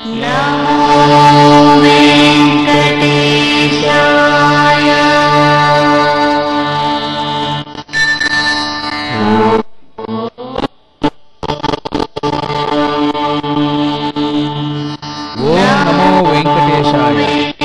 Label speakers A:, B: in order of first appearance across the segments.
A: ఓం నమో వెంకటేశాయ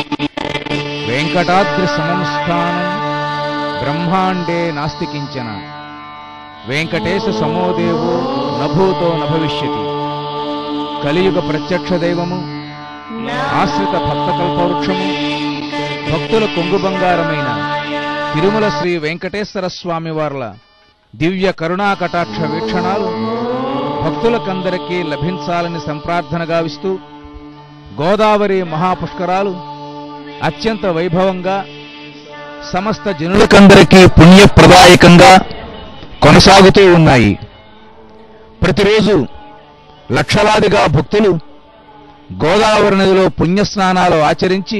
A: వెంకటాద్రి సంస్థానం బ్రహ్మాండే నాస్తి కించన వెంకటేశ సమోదేవో నభూతో నభవిష్యతి కలియుగ ప్రత్యక్ష దైవము ఆశ్రిత భక్త కల్పవృక్షము భక్తుల కొంగు బంగారమైన తిరుమల శ్రీ వెంకటేశ్వర స్వామి వార్ల దివ్య కరుణా కటాక్ష వీక్షణాలు భక్తులకందరికీ లభించాలని సంప్రార్థన గావిస్తూ గోదావరి మహాపుష్కరాలు అత్యంత వైభవంగా సమస్త జనులకందరికీ పుణ్యప్రదాయకంగా కొనసాగుతూ ఉన్నాయి ప్రతిరోజు లక్షలాదిగా భక్తులు గోదావరి నదిలో పుణ్యస్నానాలు ఆచరించి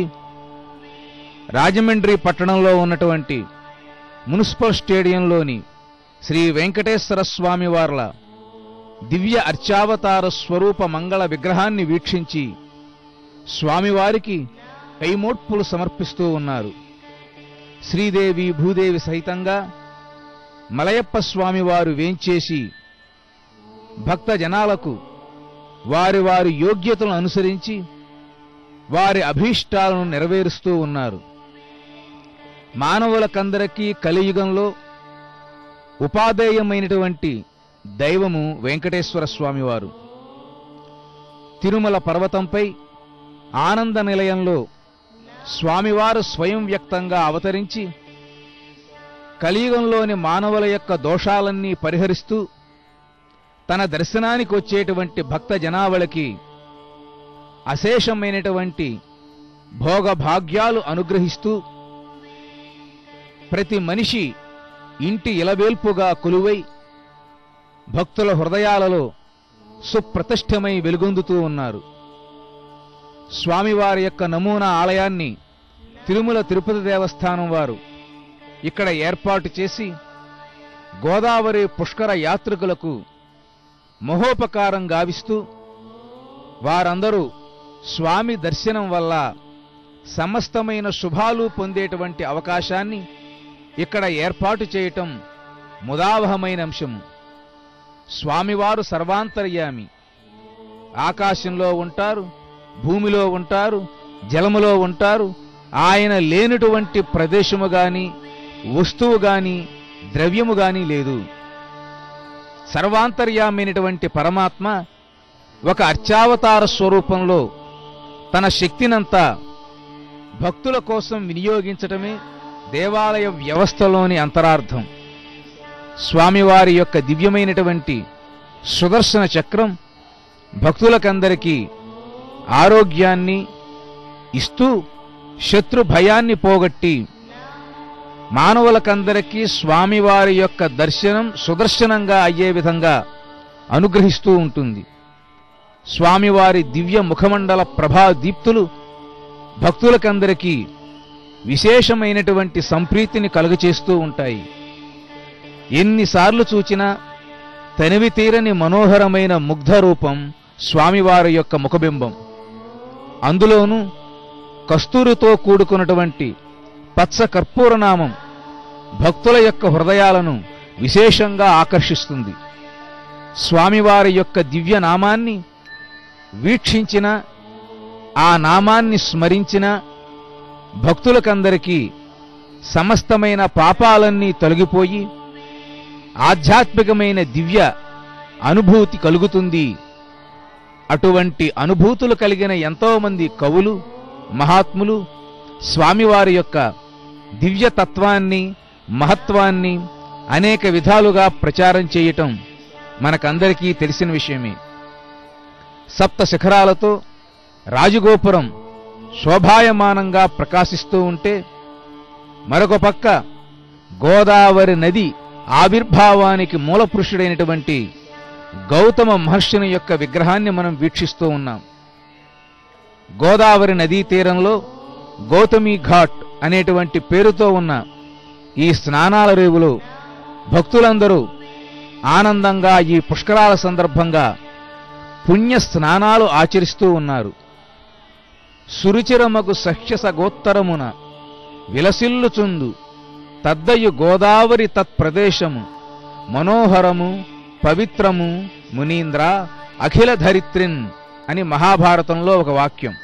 A: రాజమండ్రి పట్టణంలో ఉన్నటువంటి మున్సిపల్ స్టేడియంలోని శ్రీ వెంకటేశ్వర స్వామి వార్ల దివ్య అర్చావతార స్వరూప మంగళ విగ్రహాన్ని వీక్షించి స్వామివారికి కైమోట్పులు సమర్పిస్తూ ఉన్నారు శ్రీదేవి భూదేవి సహితంగా మలయప్ప స్వామివారు వేంచేసి భక్త జనాలకు వారి వారి యోగ్యతలను అనుసరించి వారి అభీష్టాలను నెరవేరుస్తూ ఉన్నారు మానవులకందరికీ కలియుగంలో ఉపాధేయమైనటువంటి దైవము వెంకటేశ్వర స్వామివారు తిరుమల పర్వతంపై ఆనంద నిలయంలో స్వామివారు స్వయం వ్యక్తంగా అవతరించి కలియుగంలోని మానవుల యొక్క దోషాలన్నీ పరిహరిస్తూ తన దర్శనానికి వచ్చేటువంటి భక్త జనావళికి అశేషమైనటువంటి భోగభాగ్యాలు అనుగ్రహిస్తూ ప్రతి మనిషి ఇంటి ఇలవేల్పుగా కొలువై భక్తుల హృదయాలలో సుప్రతిష్టమై వెలుగొందుతూ ఉన్నారు స్వామివారి యొక్క నమూనా ఆలయాన్ని తిరుమల తిరుపతి దేవస్థానం వారు ఇక్కడ ఏర్పాటు చేసి గోదావరి పుష్కర యాత్రికులకు మహోపకారం గావిస్తూ వారందరూ స్వామి దర్శనం వల్ల సమస్తమైన శుభాలు పొందేటువంటి అవకాశాన్ని ఇక్కడ ఏర్పాటు చేయటం ముదావహమైన అంశము స్వామివారు సర్వాంతర్యామి ఆకాశంలో ఉంటారు భూమిలో ఉంటారు జలములో ఉంటారు ఆయన లేనటువంటి ప్రదేశము గాని వస్తువు గాని ద్రవ్యము గాని లేదు సర్వాంతర్యామైనటువంటి పరమాత్మ ఒక అర్చావతార స్వరూపంలో తన శక్తినంతా భక్తుల కోసం వినియోగించటమే దేవాలయ వ్యవస్థలోని అంతరార్థం స్వామివారి యొక్క దివ్యమైనటువంటి సుదర్శన చక్రం భక్తులకందరికీ ఆరోగ్యాన్ని ఇస్తూ శత్రు భయాన్ని పోగొట్టి మానవులకందరికీ స్వామివారి యొక్క దర్శనం సుదర్శనంగా అయ్యే విధంగా అనుగ్రహిస్తూ ఉంటుంది స్వామివారి దివ్య ముఖమండల ప్రభా దీప్తులు భక్తులకందరికీ విశేషమైనటువంటి సంప్రీతిని కలుగచేస్తూ ఉంటాయి ఎన్నిసార్లు చూచినా తనివి తీరని మనోహరమైన ముగ్ధ రూపం స్వామివారి యొక్క ముఖబింబం అందులోనూ కస్తూరితో కూడుకున్నటువంటి పచ్చ కర్పూరనామం భక్తుల యొక్క హృదయాలను విశేషంగా ఆకర్షిస్తుంది స్వామివారి యొక్క దివ్య నామాన్ని వీక్షించిన ఆ నామాన్ని స్మరించిన భక్తులకందరికీ సమస్తమైన పాపాలన్నీ తొలగిపోయి ఆధ్యాత్మికమైన దివ్య అనుభూతి కలుగుతుంది అటువంటి అనుభూతులు కలిగిన ఎంతోమంది కవులు మహాత్ములు స్వామివారి యొక్క దివ్య తత్వాన్ని మహత్వాన్ని అనేక విధాలుగా ప్రచారం చేయటం మనకందరికీ తెలిసిన విషయమే సప్త శిఖరాలతో రాజగోపురం శోభాయమానంగా ప్రకాశిస్తూ ఉంటే మరొక పక్క గోదావరి నది ఆవిర్భావానికి మూలపురుషుడైనటువంటి గౌతమ మహర్షుని యొక్క విగ్రహాన్ని మనం వీక్షిస్తూ ఉన్నాం గోదావరి నదీ తీరంలో గౌతమి ఘాట్ అనేటువంటి పేరుతో ఉన్న ఈ స్నానాల రేవులో భక్తులందరూ ఆనందంగా ఈ పుష్కరాల సందర్భంగా పుణ్య స్నానాలు ఆచరిస్తూ ఉన్నారు సురుచిరమగు సహ్యస గోత్తరమున విలసిల్లుచుందు తద్దయు గోదావరి తత్ప్రదేశము మనోహరము పవిత్రము మునీంద్ర అఖిల ధరిత్రిన్ అని మహాభారతంలో ఒక వాక్యం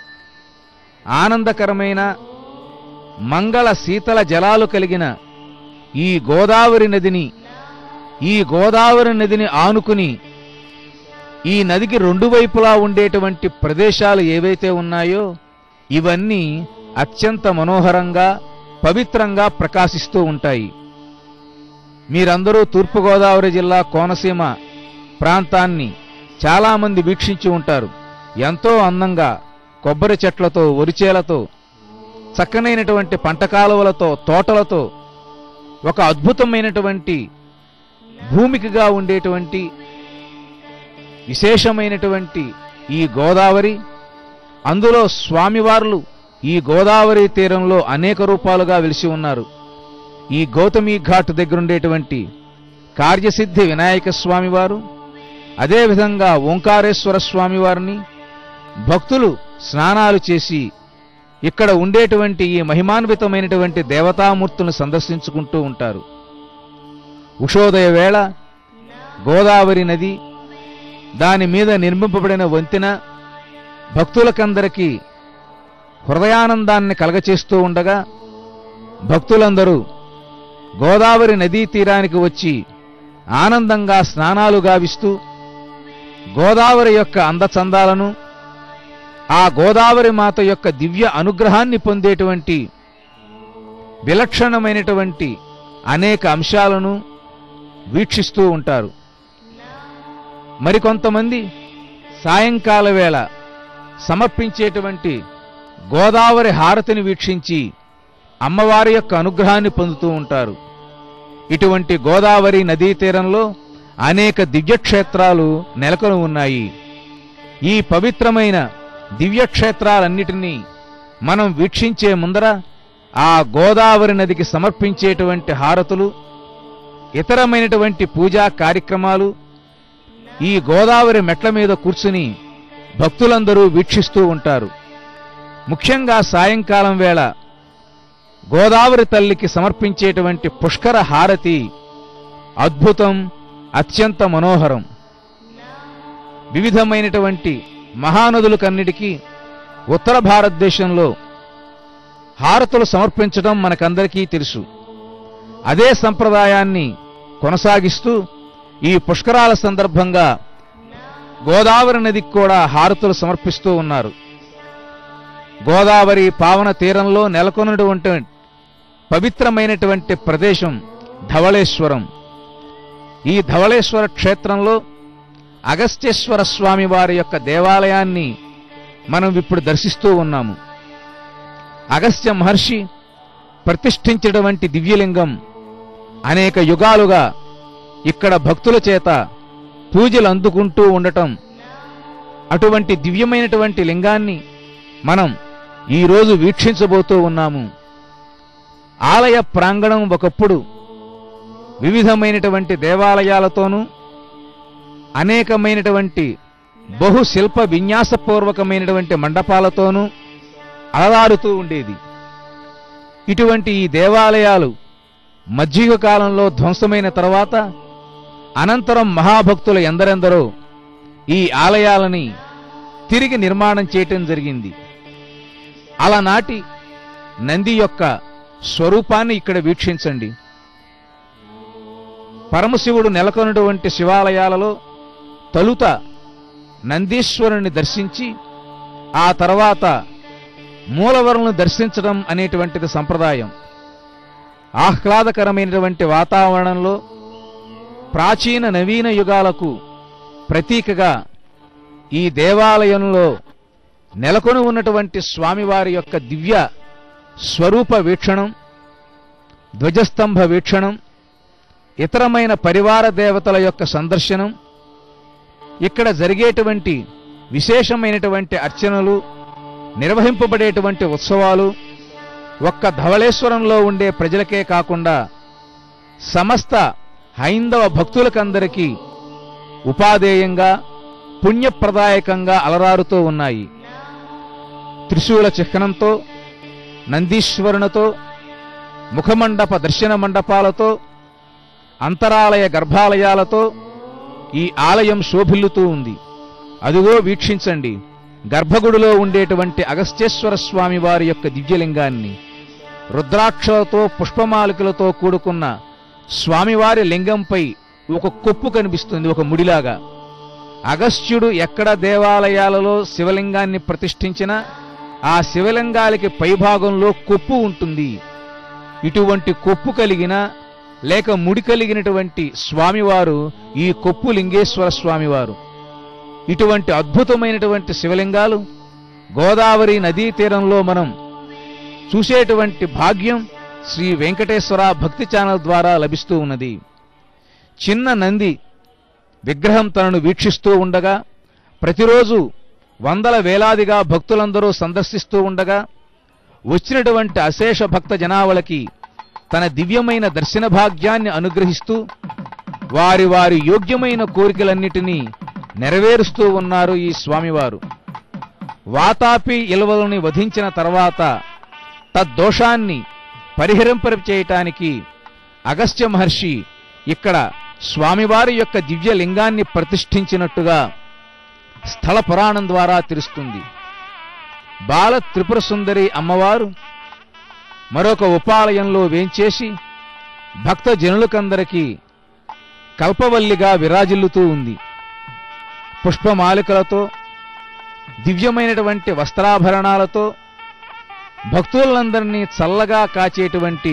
A: ఆనందకరమైన మంగళ శీతల జలాలు కలిగిన ఈ గోదావరి నదిని ఈ గోదావరి నదిని ఆనుకుని ఈ నదికి రెండు వైపులా ఉండేటువంటి ప్రదేశాలు ఏవైతే ఉన్నాయో ఇవన్నీ అత్యంత మనోహరంగా పవిత్రంగా ప్రకాశిస్తూ ఉంటాయి మీరందరూ తూర్పుగోదావరి జిల్లా కోనసీమ ప్రాంతాన్ని చాలామంది వీక్షించి ఉంటారు ఎంతో అందంగా కొబ్బరి చెట్లతో వరిచేలతో చక్కనైనటువంటి పంట కాలువలతో తోటలతో ఒక అద్భుతమైనటువంటి భూమికిగా ఉండేటువంటి విశేషమైనటువంటి ఈ గోదావరి అందులో స్వామివార్లు ఈ గోదావరి తీరంలో అనేక రూపాలుగా వెలిసి ఉన్నారు ఈ గౌతమి ఘాట్ దగ్గరుండేటువంటి కార్యసిద్ధి వినాయక స్వామివారు అదేవిధంగా ఓంకారేశ్వర స్వామివారిని భక్తులు స్నానాలు చేసి ఇక్కడ ఉండేటువంటి ఈ మహిమాన్వితమైనటువంటి దేవతామూర్తులను సందర్శించుకుంటూ ఉంటారు ఉషోదయ వేళ గోదావరి నది దాని మీద నిర్మింపబడిన వంతెన భక్తులకందరికీ హృదయానందాన్ని కలగచేస్తూ ఉండగా భక్తులందరూ గోదావరి నదీ తీరానికి వచ్చి ఆనందంగా స్నానాలు గావిస్తూ గోదావరి యొక్క అందచందాలను ఆ గోదావరి మాత యొక్క దివ్య అనుగ్రహాన్ని పొందేటువంటి విలక్షణమైనటువంటి అనేక అంశాలను వీక్షిస్తూ ఉంటారు మరికొంతమంది సాయంకాల వేళ సమర్పించేటువంటి గోదావరి హారతిని వీక్షించి అమ్మవారి యొక్క అనుగ్రహాన్ని పొందుతూ ఉంటారు ఇటువంటి గోదావరి నదీ తీరంలో అనేక దివ్యక్షేత్రాలు నెలకొని ఉన్నాయి ఈ పవిత్రమైన దివ్యక్షేత్రాలన్నిటినీ మనం వీక్షించే ముందర ఆ గోదావరి నదికి సమర్పించేటువంటి హారతులు ఇతరమైనటువంటి పూజా కార్యక్రమాలు ఈ గోదావరి మెట్ల మీద కూర్చుని భక్తులందరూ వీక్షిస్తూ ఉంటారు ముఖ్యంగా సాయంకాలం వేళ గోదావరి తల్లికి సమర్పించేటువంటి పుష్కర హారతి అద్భుతం అత్యంత మనోహరం వివిధమైనటువంటి మహానదులకన్నిటికీ ఉత్తర భారతదేశంలో హారతులు సమర్పించడం మనకందరికీ తెలుసు అదే సంప్రదాయాన్ని కొనసాగిస్తూ ఈ పుష్కరాల సందర్భంగా గోదావరి నదికి కూడా హారతులు సమర్పిస్తూ ఉన్నారు గోదావరి పావన తీరంలో నెలకొన్నటువంటి పవిత్రమైనటువంటి ప్రదేశం ధవళేశ్వరం ఈ ధవళేశ్వర క్షేత్రంలో అగస్త్యేశ్వర స్వామి వారి యొక్క దేవాలయాన్ని మనం ఇప్పుడు దర్శిస్తూ ఉన్నాము అగస్త్య మహర్షి ప్రతిష్ఠించినటువంటి దివ్యలింగం అనేక యుగాలుగా ఇక్కడ భక్తుల చేత పూజలు అందుకుంటూ ఉండటం అటువంటి దివ్యమైనటువంటి లింగాన్ని మనం ఈరోజు వీక్షించబోతూ ఉన్నాము ఆలయ ప్రాంగణం ఒకప్పుడు వివిధమైనటువంటి దేవాలయాలతోనూ అనేకమైనటువంటి బహు శిల్ప విన్యాసపూర్వకమైనటువంటి మండపాలతోనూ అలరారుతూ ఉండేది ఇటువంటి ఈ దేవాలయాలు మధ్యయుగ కాలంలో ధ్వంసమైన తర్వాత అనంతరం మహాభక్తులు ఎందరెందరో ఈ ఆలయాలని తిరిగి నిర్మాణం చేయటం జరిగింది అలనాటి నంది యొక్క స్వరూపాన్ని ఇక్కడ వీక్షించండి పరమశివుడు నెలకొన్నటువంటి శివాలయాలలో తొలుత నందీశ్వరుని దర్శించి ఆ తర్వాత మూలవరులను దర్శించడం అనేటువంటిది సంప్రదాయం ఆహ్లాదకరమైనటువంటి వాతావరణంలో ప్రాచీన నవీన యుగాలకు ప్రతీకగా ఈ దేవాలయంలో నెలకొని ఉన్నటువంటి స్వామివారి యొక్క దివ్య స్వరూప వీక్షణం ధ్వజస్తంభ వీక్షణం ఇతరమైన పరివార దేవతల యొక్క సందర్శనం ఇక్కడ జరిగేటువంటి విశేషమైనటువంటి అర్చనలు నిర్వహింపబడేటువంటి ఉత్సవాలు ఒక్క ధవళేశ్వరంలో ఉండే ప్రజలకే కాకుండా సమస్త హైందవ భక్తులకందరికీ ఉపాదేయంగా పుణ్యప్రదాయకంగా అలరారుతూ ఉన్నాయి త్రిశూల చిహ్నంతో నందీశ్వరునితో ముఖమండప దర్శన మండపాలతో అంతరాలయ గర్భాలయాలతో ఈ ఆలయం శోభిల్లుతూ ఉంది అదిగో వీక్షించండి గర్భగుడిలో ఉండేటువంటి అగస్త్యేశ్వర స్వామి వారి యొక్క దివ్యలింగాన్ని రుద్రాక్షలతో పుష్పమాలికలతో కూడుకున్న స్వామివారి లింగంపై ఒక కొప్పు కనిపిస్తుంది ఒక ముడిలాగా అగస్త్యుడు ఎక్కడ దేవాలయాలలో శివలింగాన్ని ప్రతిష్ఠించినా ఆ శివలింగాలకి పైభాగంలో కొప్పు ఉంటుంది ఇటువంటి కొప్పు కలిగిన లేక ముడి కలిగినటువంటి స్వామివారు ఈ కొప్పు లింగేశ్వర స్వామివారు ఇటువంటి అద్భుతమైనటువంటి శివలింగాలు గోదావరి నదీ తీరంలో మనం చూసేటువంటి భాగ్యం శ్రీ వెంకటేశ్వర భక్తి ఛానల్ ద్వారా లభిస్తూ ఉన్నది చిన్న నంది విగ్రహం తనను వీక్షిస్తూ ఉండగా ప్రతిరోజు వందల వేలాదిగా భక్తులందరూ సందర్శిస్తూ ఉండగా వచ్చినటువంటి అశేష భక్త జనావళకి తన దివ్యమైన దర్శన భాగ్యాన్ని అనుగ్రహిస్తూ వారి వారి యోగ్యమైన కోరికలన్నిటినీ నెరవేరుస్తూ ఉన్నారు ఈ స్వామివారు వాతాపి ఇలవలని వధించిన తర్వాత తద్దోషాన్ని పరిహరింపచేయటానికి అగస్త్య మహర్షి ఇక్కడ స్వామివారి యొక్క దివ్య లింగాన్ని ప్రతిష్ఠించినట్టుగా స్థల పురాణం ద్వారా తెలుస్తుంది బాల త్రిపుర సుందరి అమ్మవారు మరొక ఉపాలయంలో వేంచేసి భక్త జనులకందరికీ కల్పవల్లిగా విరాజిల్లుతూ ఉంది పుష్పమాలికలతో దివ్యమైనటువంటి వస్త్రాభరణాలతో భక్తులందరినీ చల్లగా కాచేటువంటి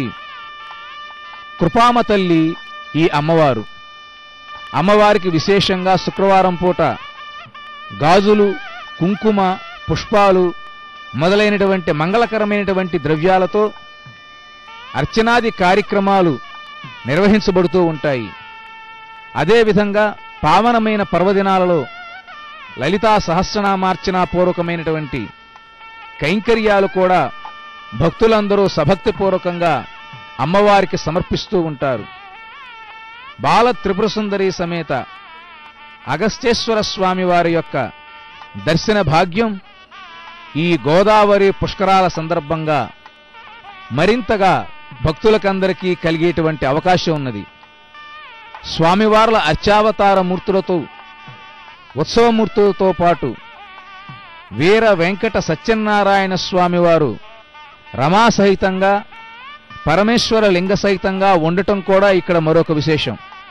A: కృపామ తల్లి ఈ అమ్మవారు అమ్మవారికి విశేషంగా శుక్రవారం పూట గాజులు కుంకుమ పుష్పాలు మొదలైనటువంటి మంగళకరమైనటువంటి ద్రవ్యాలతో అర్చనాది కార్యక్రమాలు నిర్వహించబడుతూ ఉంటాయి అదేవిధంగా పావనమైన పర్వదినాలలో లలితా సహస్రనామార్చనా పూర్వకమైనటువంటి కైంకర్యాలు కూడా భక్తులందరూ సభక్తిపూర్వకంగా అమ్మవారికి సమర్పిస్తూ ఉంటారు బాల త్రిపుర సుందరి సమేత అగస్త్యేశ్వర స్వామి వారి యొక్క దర్శన భాగ్యం ఈ గోదావరి పుష్కరాల సందర్భంగా మరింతగా భక్తులకందరికీ కలిగేటువంటి అవకాశం ఉన్నది స్వామివార్ల అర్చావతార మూర్తులతో ఉత్సవమూర్తులతో పాటు వీర వెంకట సత్యనారాయణ స్వామివారు రమా సహితంగా పరమేశ్వర లింగ సహితంగా ఉండటం కూడా ఇక్కడ మరొక విశేషం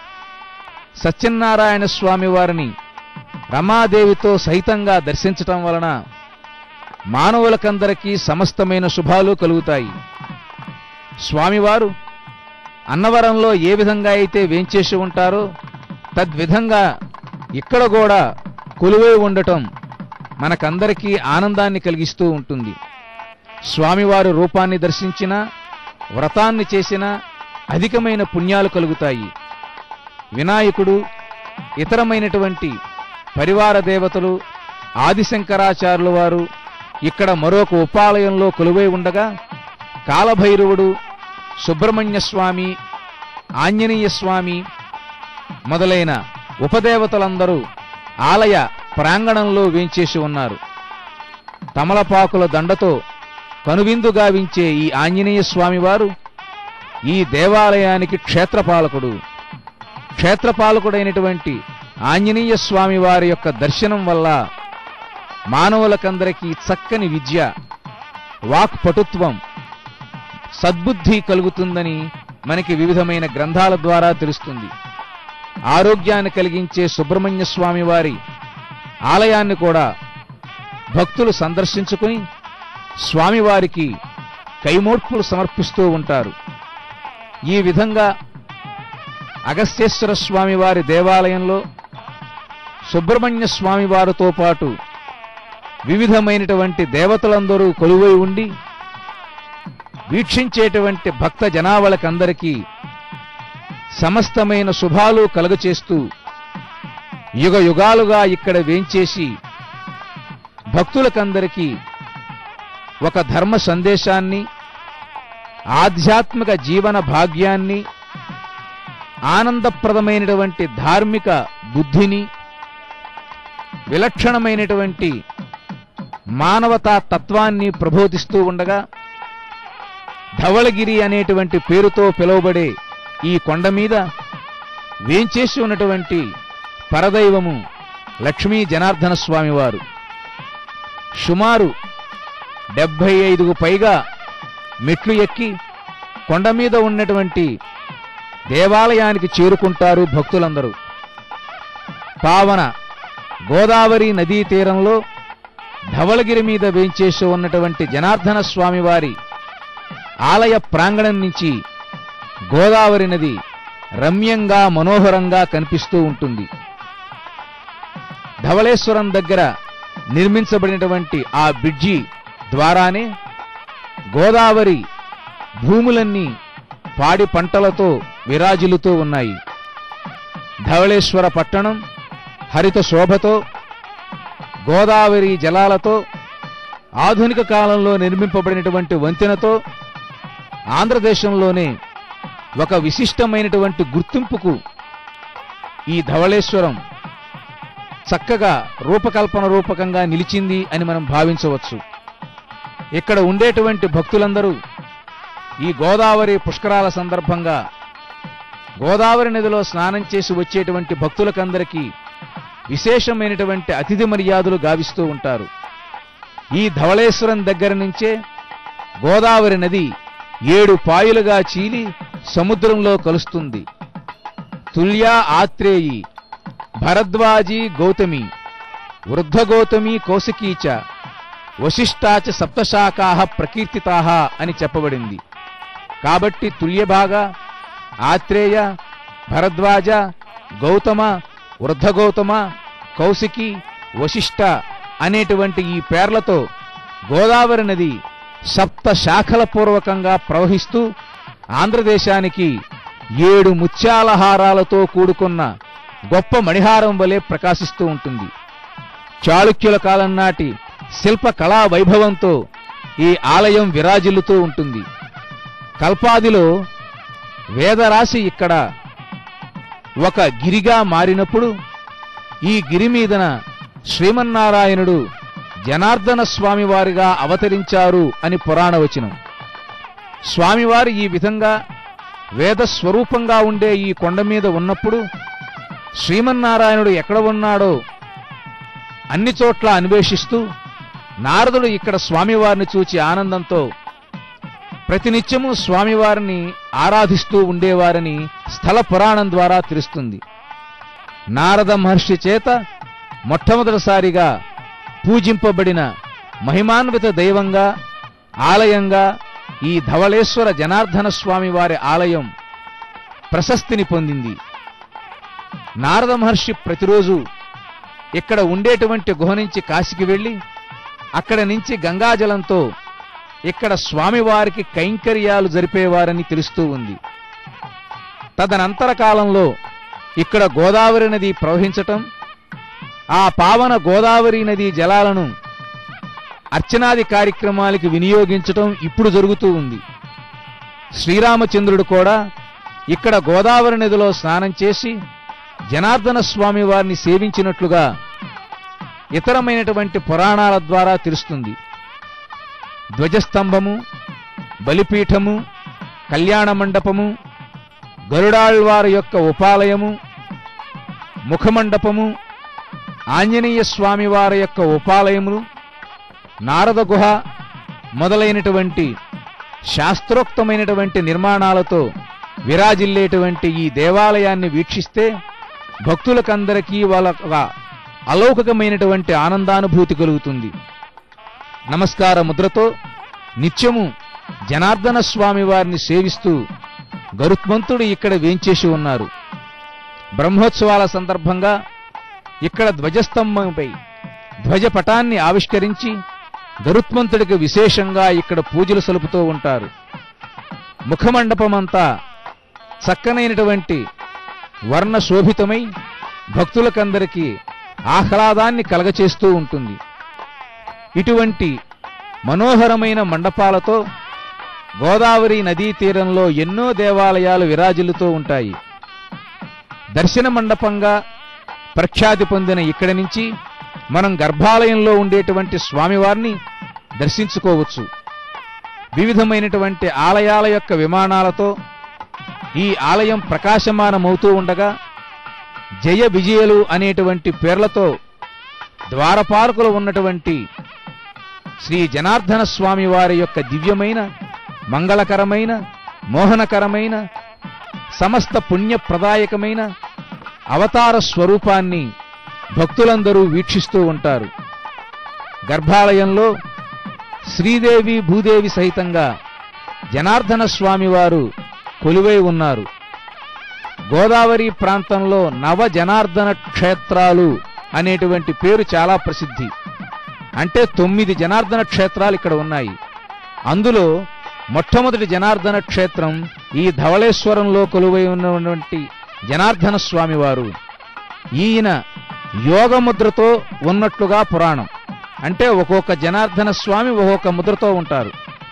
A: సత్యనారాయణ స్వామి వారిని రమాదేవితో సహితంగా దర్శించటం వలన మానవులకందరికీ సమస్తమైన శుభాలు కలుగుతాయి స్వామివారు అన్నవరంలో ఏ విధంగా అయితే వేంచేసి ఉంటారో తద్విధంగా ఇక్కడ కూడా కొలువై ఉండటం మనకందరికీ ఆనందాన్ని కలిగిస్తూ ఉంటుంది స్వామివారి రూపాన్ని దర్శించినా వ్రతాన్ని చేసినా అధికమైన పుణ్యాలు కలుగుతాయి వినాయకుడు ఇతరమైనటువంటి పరివార దేవతలు ఆదిశంకరాచార్యుల వారు ఇక్కడ మరొక ఉపాలయంలో కొలువై ఉండగా కాలభైరవుడు సుబ్రహ్మణ్య స్వామి ఆంజనేయ స్వామి మొదలైన ఉపదేవతలందరూ ఆలయ ప్రాంగణంలో వేంచేసి ఉన్నారు తమలపాకుల దండతో కనువిందు గావించే ఈ ఆంజనేయ స్వామివారు ఈ దేవాలయానికి క్షేత్రపాలకుడు క్షేత్రపాలకుడైనటువంటి ఆంజనేయ స్వామి వారి యొక్క దర్శనం వల్ల మానవులకందరికీ చక్కని విద్య వాక్పటుత్వం సద్బుద్ధి కలుగుతుందని మనకి వివిధమైన గ్రంథాల ద్వారా తెలుస్తుంది ఆరోగ్యాన్ని కలిగించే సుబ్రహ్మణ్య స్వామి వారి ఆలయాన్ని కూడా భక్తులు సందర్శించుకుని స్వామివారికి కైమోడ్పులు సమర్పిస్తూ ఉంటారు ఈ విధంగా అగస్త్యేశ్వర స్వామి వారి దేవాలయంలో సుబ్రహ్మణ్య స్వామి వారితో పాటు వివిధమైనటువంటి దేవతలందరూ కొలువై ఉండి వీక్షించేటువంటి భక్త జనావళకందరికీ సమస్తమైన శుభాలు కలుగచేస్తూ యుగ యుగాలుగా ఇక్కడ వేంచేసి భక్తులకందరికీ ఒక ధర్మ సందేశాన్ని ఆధ్యాత్మిక జీవన భాగ్యాన్ని ఆనందప్రదమైనటువంటి ధార్మిక బుద్ధిని విలక్షణమైనటువంటి మానవతా తత్వాన్ని ప్రబోధిస్తూ ఉండగా ధవళగిరి అనేటువంటి పేరుతో పిలువబడే ఈ కొండ మీద వేంచేసి ఉన్నటువంటి పరదైవము లక్ష్మీ జనార్దన స్వామివారు సుమారు డెబ్భై ఐదుకు పైగా మెట్లు ఎక్కి కొండ మీద ఉన్నటువంటి దేవాలయానికి చేరుకుంటారు భక్తులందరూ పావన గోదావరి నదీ తీరంలో ధవళగిరి మీద వేంచేసి ఉన్నటువంటి జనార్దన స్వామివారి ఆలయ ప్రాంగణం నుంచి గోదావరి నది రమ్యంగా మనోహరంగా కనిపిస్తూ ఉంటుంది ధవళేశ్వరం దగ్గర నిర్మించబడినటువంటి ఆ బ్రిడ్జి ద్వారానే గోదావరి భూములన్నీ పాడి పంటలతో విరాజిల్లుతూ ఉన్నాయి ధవళేశ్వర పట్టణం హరిత శోభతో గోదావరి జలాలతో ఆధునిక కాలంలో నిర్మింపబడినటువంటి వంతెనతో ఆంధ్రదేశంలోనే ఒక విశిష్టమైనటువంటి గుర్తింపుకు ఈ ధవళేశ్వరం చక్కగా రూపకల్పన రూపకంగా నిలిచింది అని మనం భావించవచ్చు ఇక్కడ ఉండేటువంటి భక్తులందరూ ఈ గోదావరి పుష్కరాల సందర్భంగా గోదావరి నదిలో స్నానం చేసి వచ్చేటువంటి భక్తులకందరికీ విశేషమైనటువంటి అతిథి మర్యాదలు గావిస్తూ ఉంటారు ఈ ధవళేశ్వరం దగ్గర నుంచే గోదావరి నది ఏడు పాయులుగా చీలి సముద్రంలో కలుస్తుంది తుల్యా ఆత్రేయి భరద్వాజీ గౌతమి వృద్ధ గౌతమి కౌశికీచ వశిష్టాచ సప్తశాఖా ప్రకీర్తితా అని చెప్పబడింది కాబట్టి తుల్యభాగ ఆత్రేయ భరద్వాజ గౌతమ వృద్ధ గౌతమ కౌశికి వశిష్ట అనేటువంటి ఈ పేర్లతో గోదావరి నది సప్త శాఖల పూర్వకంగా ప్రవహిస్తూ ఆంధ్రదేశానికి ఏడు ముత్యాల హారాలతో కూడుకున్న గొప్ప మణిహారం వలె ప్రకాశిస్తూ ఉంటుంది చాళుక్యుల కాలం నాటి శిల్ప కళా వైభవంతో ఈ ఆలయం విరాజిల్లుతూ ఉంటుంది కల్పాదిలో వేదరాశి ఇక్కడ ఒక గిరిగా మారినప్పుడు ఈ గిరి మీదన శ్రీమన్నారాయణుడు జనార్దన స్వామివారిగా అవతరించారు అని పురాణ వచనం స్వామివారు ఈ విధంగా వేద స్వరూపంగా ఉండే ఈ కొండ మీద ఉన్నప్పుడు శ్రీమన్నారాయణుడు ఎక్కడ ఉన్నాడో అన్ని చోట్ల అన్వేషిస్తూ నారదుడు ఇక్కడ స్వామివారిని చూచి ఆనందంతో ప్రతినిత్యము స్వామివారిని ఆరాధిస్తూ ఉండేవారని స్థల పురాణం ద్వారా తెలుస్తుంది నారద మహర్షి చేత మొట్టమొదటిసారిగా పూజింపబడిన మహిమాన్విత దైవంగా ఆలయంగా ఈ ధవళేశ్వర జనార్దన స్వామి వారి ఆలయం ప్రశస్తిని పొందింది నారద మహర్షి ప్రతిరోజు ఇక్కడ ఉండేటువంటి గుహ నుంచి కాశీకి వెళ్ళి అక్కడ నుంచి గంగాజలంతో ఇక్కడ స్వామివారికి కైంకర్యాలు జరిపేవారని తెలుస్తూ ఉంది తదనంతర కాలంలో ఇక్కడ గోదావరి నది ప్రవహించటం ఆ పావన గోదావరి నది జలాలను అర్చనాది కార్యక్రమాలకి వినియోగించటం ఇప్పుడు జరుగుతూ ఉంది శ్రీరామచంద్రుడు కూడా ఇక్కడ గోదావరి నదిలో స్నానం చేసి జనార్దన స్వామి వారిని సేవించినట్లుగా ఇతరమైనటువంటి పురాణాల ద్వారా తెలుస్తుంది ధ్వజస్తంభము బలిపీఠము కళ్యాణ మండపము గరుడాళ్వారి యొక్క ఉపాలయము ముఖమండపము ఆంజనేయ స్వామి వారి యొక్క ఉపాలయములు నారద గుహ మొదలైనటువంటి శాస్త్రోక్తమైనటువంటి నిర్మాణాలతో విరాజిల్లేటువంటి ఈ దేవాలయాన్ని వీక్షిస్తే భక్తులకందరికీ వాళ్ళ ఒక అలౌకికమైనటువంటి ఆనందానుభూతి కలుగుతుంది నమస్కార ముద్రతో నిత్యము జనార్దన స్వామి వారిని సేవిస్తూ గరుత్మంతుడు ఇక్కడ వేంచేసి ఉన్నారు బ్రహ్మోత్సవాల సందర్భంగా ఇక్కడ ధ్వజస్తంభంపై ధ్వజపటాన్ని ఆవిష్కరించి గరుత్మంతుడికి విశేషంగా ఇక్కడ పూజలు సలుపుతూ ఉంటారు ముఖమండపమంతా చక్కనైనటువంటి వర్ణ శోభితమై భక్తులకందరికీ ఆహ్లాదాన్ని కలగచేస్తూ ఉంటుంది ఇటువంటి మనోహరమైన మండపాలతో గోదావరి నదీ తీరంలో ఎన్నో దేవాలయాలు విరాజిల్లుతూ ఉంటాయి దర్శన మండపంగా ప్రఖ్యాతి పొందిన ఇక్కడి నుంచి మనం గర్భాలయంలో ఉండేటువంటి స్వామివారిని దర్శించుకోవచ్చు వివిధమైనటువంటి ఆలయాల యొక్క విమానాలతో ఈ ఆలయం ప్రకాశమానమవుతూ ఉండగా జయ విజయలు అనేటువంటి పేర్లతో ద్వారపాలకులు ఉన్నటువంటి శ్రీ జనార్దన స్వామి వారి యొక్క దివ్యమైన మంగళకరమైన మోహనకరమైన సమస్త పుణ్యప్రదాయకమైన అవతార స్వరూపాన్ని భక్తులందరూ వీక్షిస్తూ ఉంటారు గర్భాలయంలో శ్రీదేవి భూదేవి సహితంగా జనార్దన స్వామి వారు కొలువై ఉన్నారు గోదావరి ప్రాంతంలో నవ జనార్దన క్షేత్రాలు అనేటువంటి పేరు చాలా ప్రసిద్ధి అంటే తొమ్మిది జనార్దన క్షేత్రాలు ఇక్కడ ఉన్నాయి అందులో మొట్టమొదటి జనార్దన క్షేత్రం ఈ ధవళేశ్వరంలో కొలువై ఉన్నటువంటి జనార్దన స్వామి వారు ఈయన యోగముద్రతో ఉన్నట్లుగా పురాణం అంటే ఒక్కొక్క జనార్దన స్వామి ఒక్కొక్క ముద్రతో ఉంటారు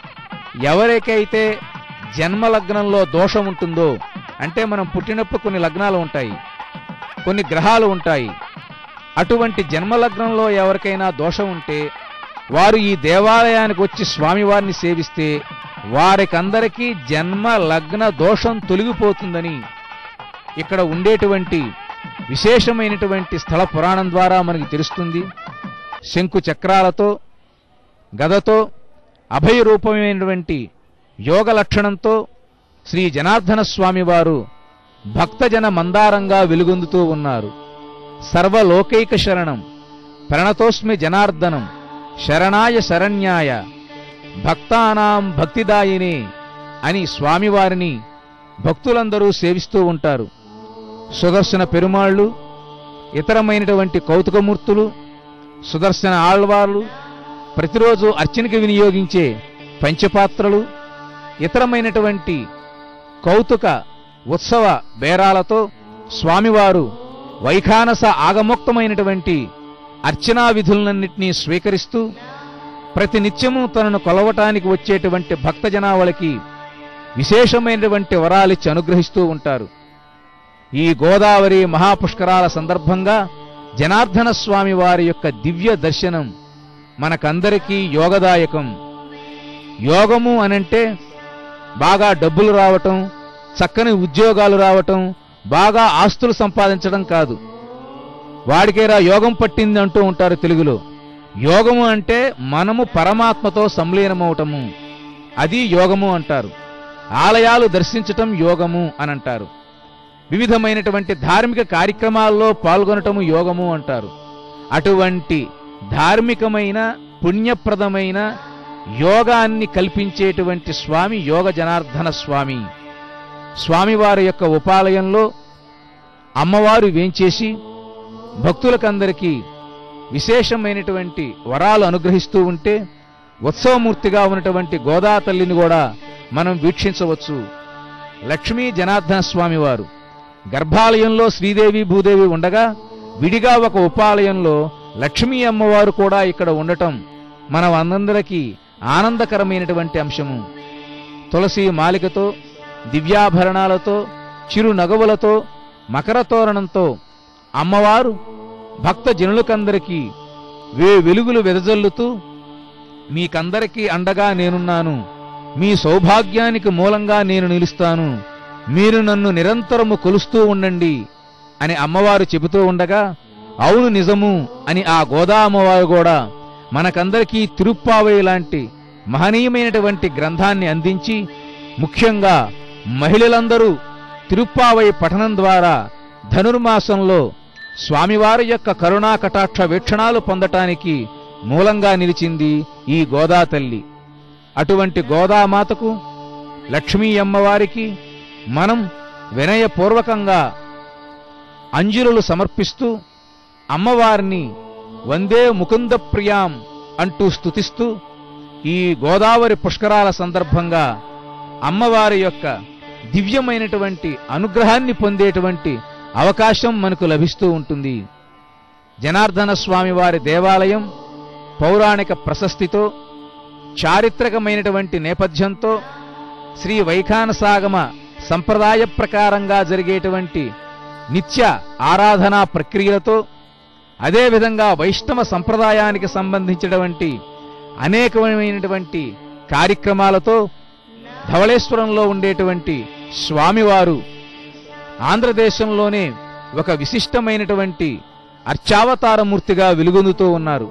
A: ఎవరికైతే జన్మ లగ్నంలో దోషం ఉంటుందో అంటే మనం పుట్టినప్పుడు కొన్ని లగ్నాలు ఉంటాయి కొన్ని గ్రహాలు ఉంటాయి అటువంటి జన్మలగ్నంలో ఎవరికైనా దోషం ఉంటే వారు ఈ దేవాలయానికి వచ్చి స్వామివారిని సేవిస్తే వారికందరికీ జన్మ లగ్న దోషం తొలగిపోతుందని ఇక్కడ ఉండేటువంటి విశేషమైనటువంటి స్థల పురాణం ద్వారా మనకి తెలుస్తుంది శంకు చక్రాలతో గదతో అభయ రూపమైనటువంటి యోగ లక్షణంతో శ్రీ జనార్దన స్వామి వారు భక్తజన మందారంగా వెలుగొందుతూ ఉన్నారు సర్వలోకైక శరణం ప్రణతోస్మి జనార్దనం శరణాయ శరణ్యాయ భక్తానాం భక్తిదాయినే అని స్వామివారిని భక్తులందరూ సేవిస్తూ ఉంటారు సుదర్శన పెరుమాళ్ళు ఇతరమైనటువంటి కౌతుకమూర్తులు సుదర్శన ఆళ్వార్లు ప్రతిరోజు అర్చనకి వినియోగించే పంచపాత్రలు ఇతరమైనటువంటి కౌతుక ఉత్సవ బేరాలతో స్వామివారు వైఖానస ఆగమోక్తమైనటువంటి అర్చనా విధులన్నింటినీ స్వీకరిస్తూ ప్రతి నిత్యము తనను కొలవటానికి వచ్చేటువంటి భక్తజనావళికి విశేషమైనటువంటి వరాలిచ్చి అనుగ్రహిస్తూ ఉంటారు ఈ గోదావరి మహాపుష్కరాల సందర్భంగా జనార్దన స్వామి వారి యొక్క దివ్య దర్శనం మనకందరికీ యోగదాయకం యోగము అనంటే బాగా డబ్బులు రావటం చక్కని ఉద్యోగాలు రావటం బాగా ఆస్తులు సంపాదించడం కాదు వాడికేరా యోగం పట్టింది అంటూ ఉంటారు తెలుగులో యోగము అంటే మనము పరమాత్మతో సంలీనమవటము అది యోగము అంటారు ఆలయాలు దర్శించటం యోగము అని అంటారు వివిధమైనటువంటి ధార్మిక కార్యక్రమాల్లో పాల్గొనటము యోగము అంటారు అటువంటి ధార్మికమైన పుణ్యప్రదమైన యోగాన్ని కల్పించేటువంటి స్వామి యోగ జనార్దన స్వామి స్వామివారి యొక్క ఉపాలయంలో అమ్మవారు వేంచేసి భక్తులకందరికీ విశేషమైనటువంటి వరాలు అనుగ్రహిస్తూ ఉంటే ఉత్సవమూర్తిగా ఉన్నటువంటి గోదా తల్లిని కూడా మనం వీక్షించవచ్చు లక్ష్మీ జనార్దన స్వామి వారు గర్భాలయంలో శ్రీదేవి భూదేవి ఉండగా విడిగా ఒక ఉపాలయంలో లక్ష్మీ అమ్మవారు కూడా ఇక్కడ ఉండటం మనం అందరికీ ఆనందకరమైనటువంటి అంశము తులసి మాలికతో దివ్యాభరణాలతో చిరు నగవులతో మకర తోరణంతో అమ్మవారు భక్త జనులకందరికీ వే వెలుగులు వెదజల్లుతూ మీకందరికీ అండగా నేనున్నాను మీ సౌభాగ్యానికి మూలంగా నేను నిలుస్తాను మీరు నన్ను నిరంతరము కొలుస్తూ ఉండండి అని అమ్మవారు చెబుతూ ఉండగా అవును నిజము అని ఆ గోదా అమ్మవారు కూడా మనకందరికీ తిరుప్పావై లాంటి మహనీయమైనటువంటి గ్రంథాన్ని అందించి ముఖ్యంగా మహిళలందరూ తిరుప్పావై పఠనం ద్వారా ధనుర్మాసంలో స్వామివారి యొక్క కరుణా కటాక్ష వీక్షణాలు పొందటానికి మూలంగా నిలిచింది ఈ గోదా తల్లి అటువంటి గోదామాతకు లక్ష్మీ అమ్మవారికి మనం వినయపూర్వకంగా అంజురులు సమర్పిస్తూ అమ్మవారిని వందే ముకుంద ప్రియాం అంటూ స్తుతిస్తూ ఈ గోదావరి పుష్కరాల సందర్భంగా అమ్మవారి యొక్క దివ్యమైనటువంటి అనుగ్రహాన్ని పొందేటువంటి అవకాశం మనకు లభిస్తూ ఉంటుంది జనార్దన స్వామి వారి దేవాలయం పౌరాణిక ప్రశస్తితో చారిత్రకమైనటువంటి నేపథ్యంతో శ్రీ వైఖానసాగమ సంప్రదాయ ప్రకారంగా జరిగేటువంటి నిత్య ఆరాధనా ప్రక్రియలతో అదేవిధంగా వైష్ణవ సంప్రదాయానికి సంబంధించినటువంటి అనేకమైనటువంటి కార్యక్రమాలతో ధవళేశ్వరంలో ఉండేటువంటి స్వామివారు ఆంధ్రదేశంలోనే ఒక విశిష్టమైనటువంటి అర్చావతారమూర్తిగా వెలుగొందుతూ ఉన్నారు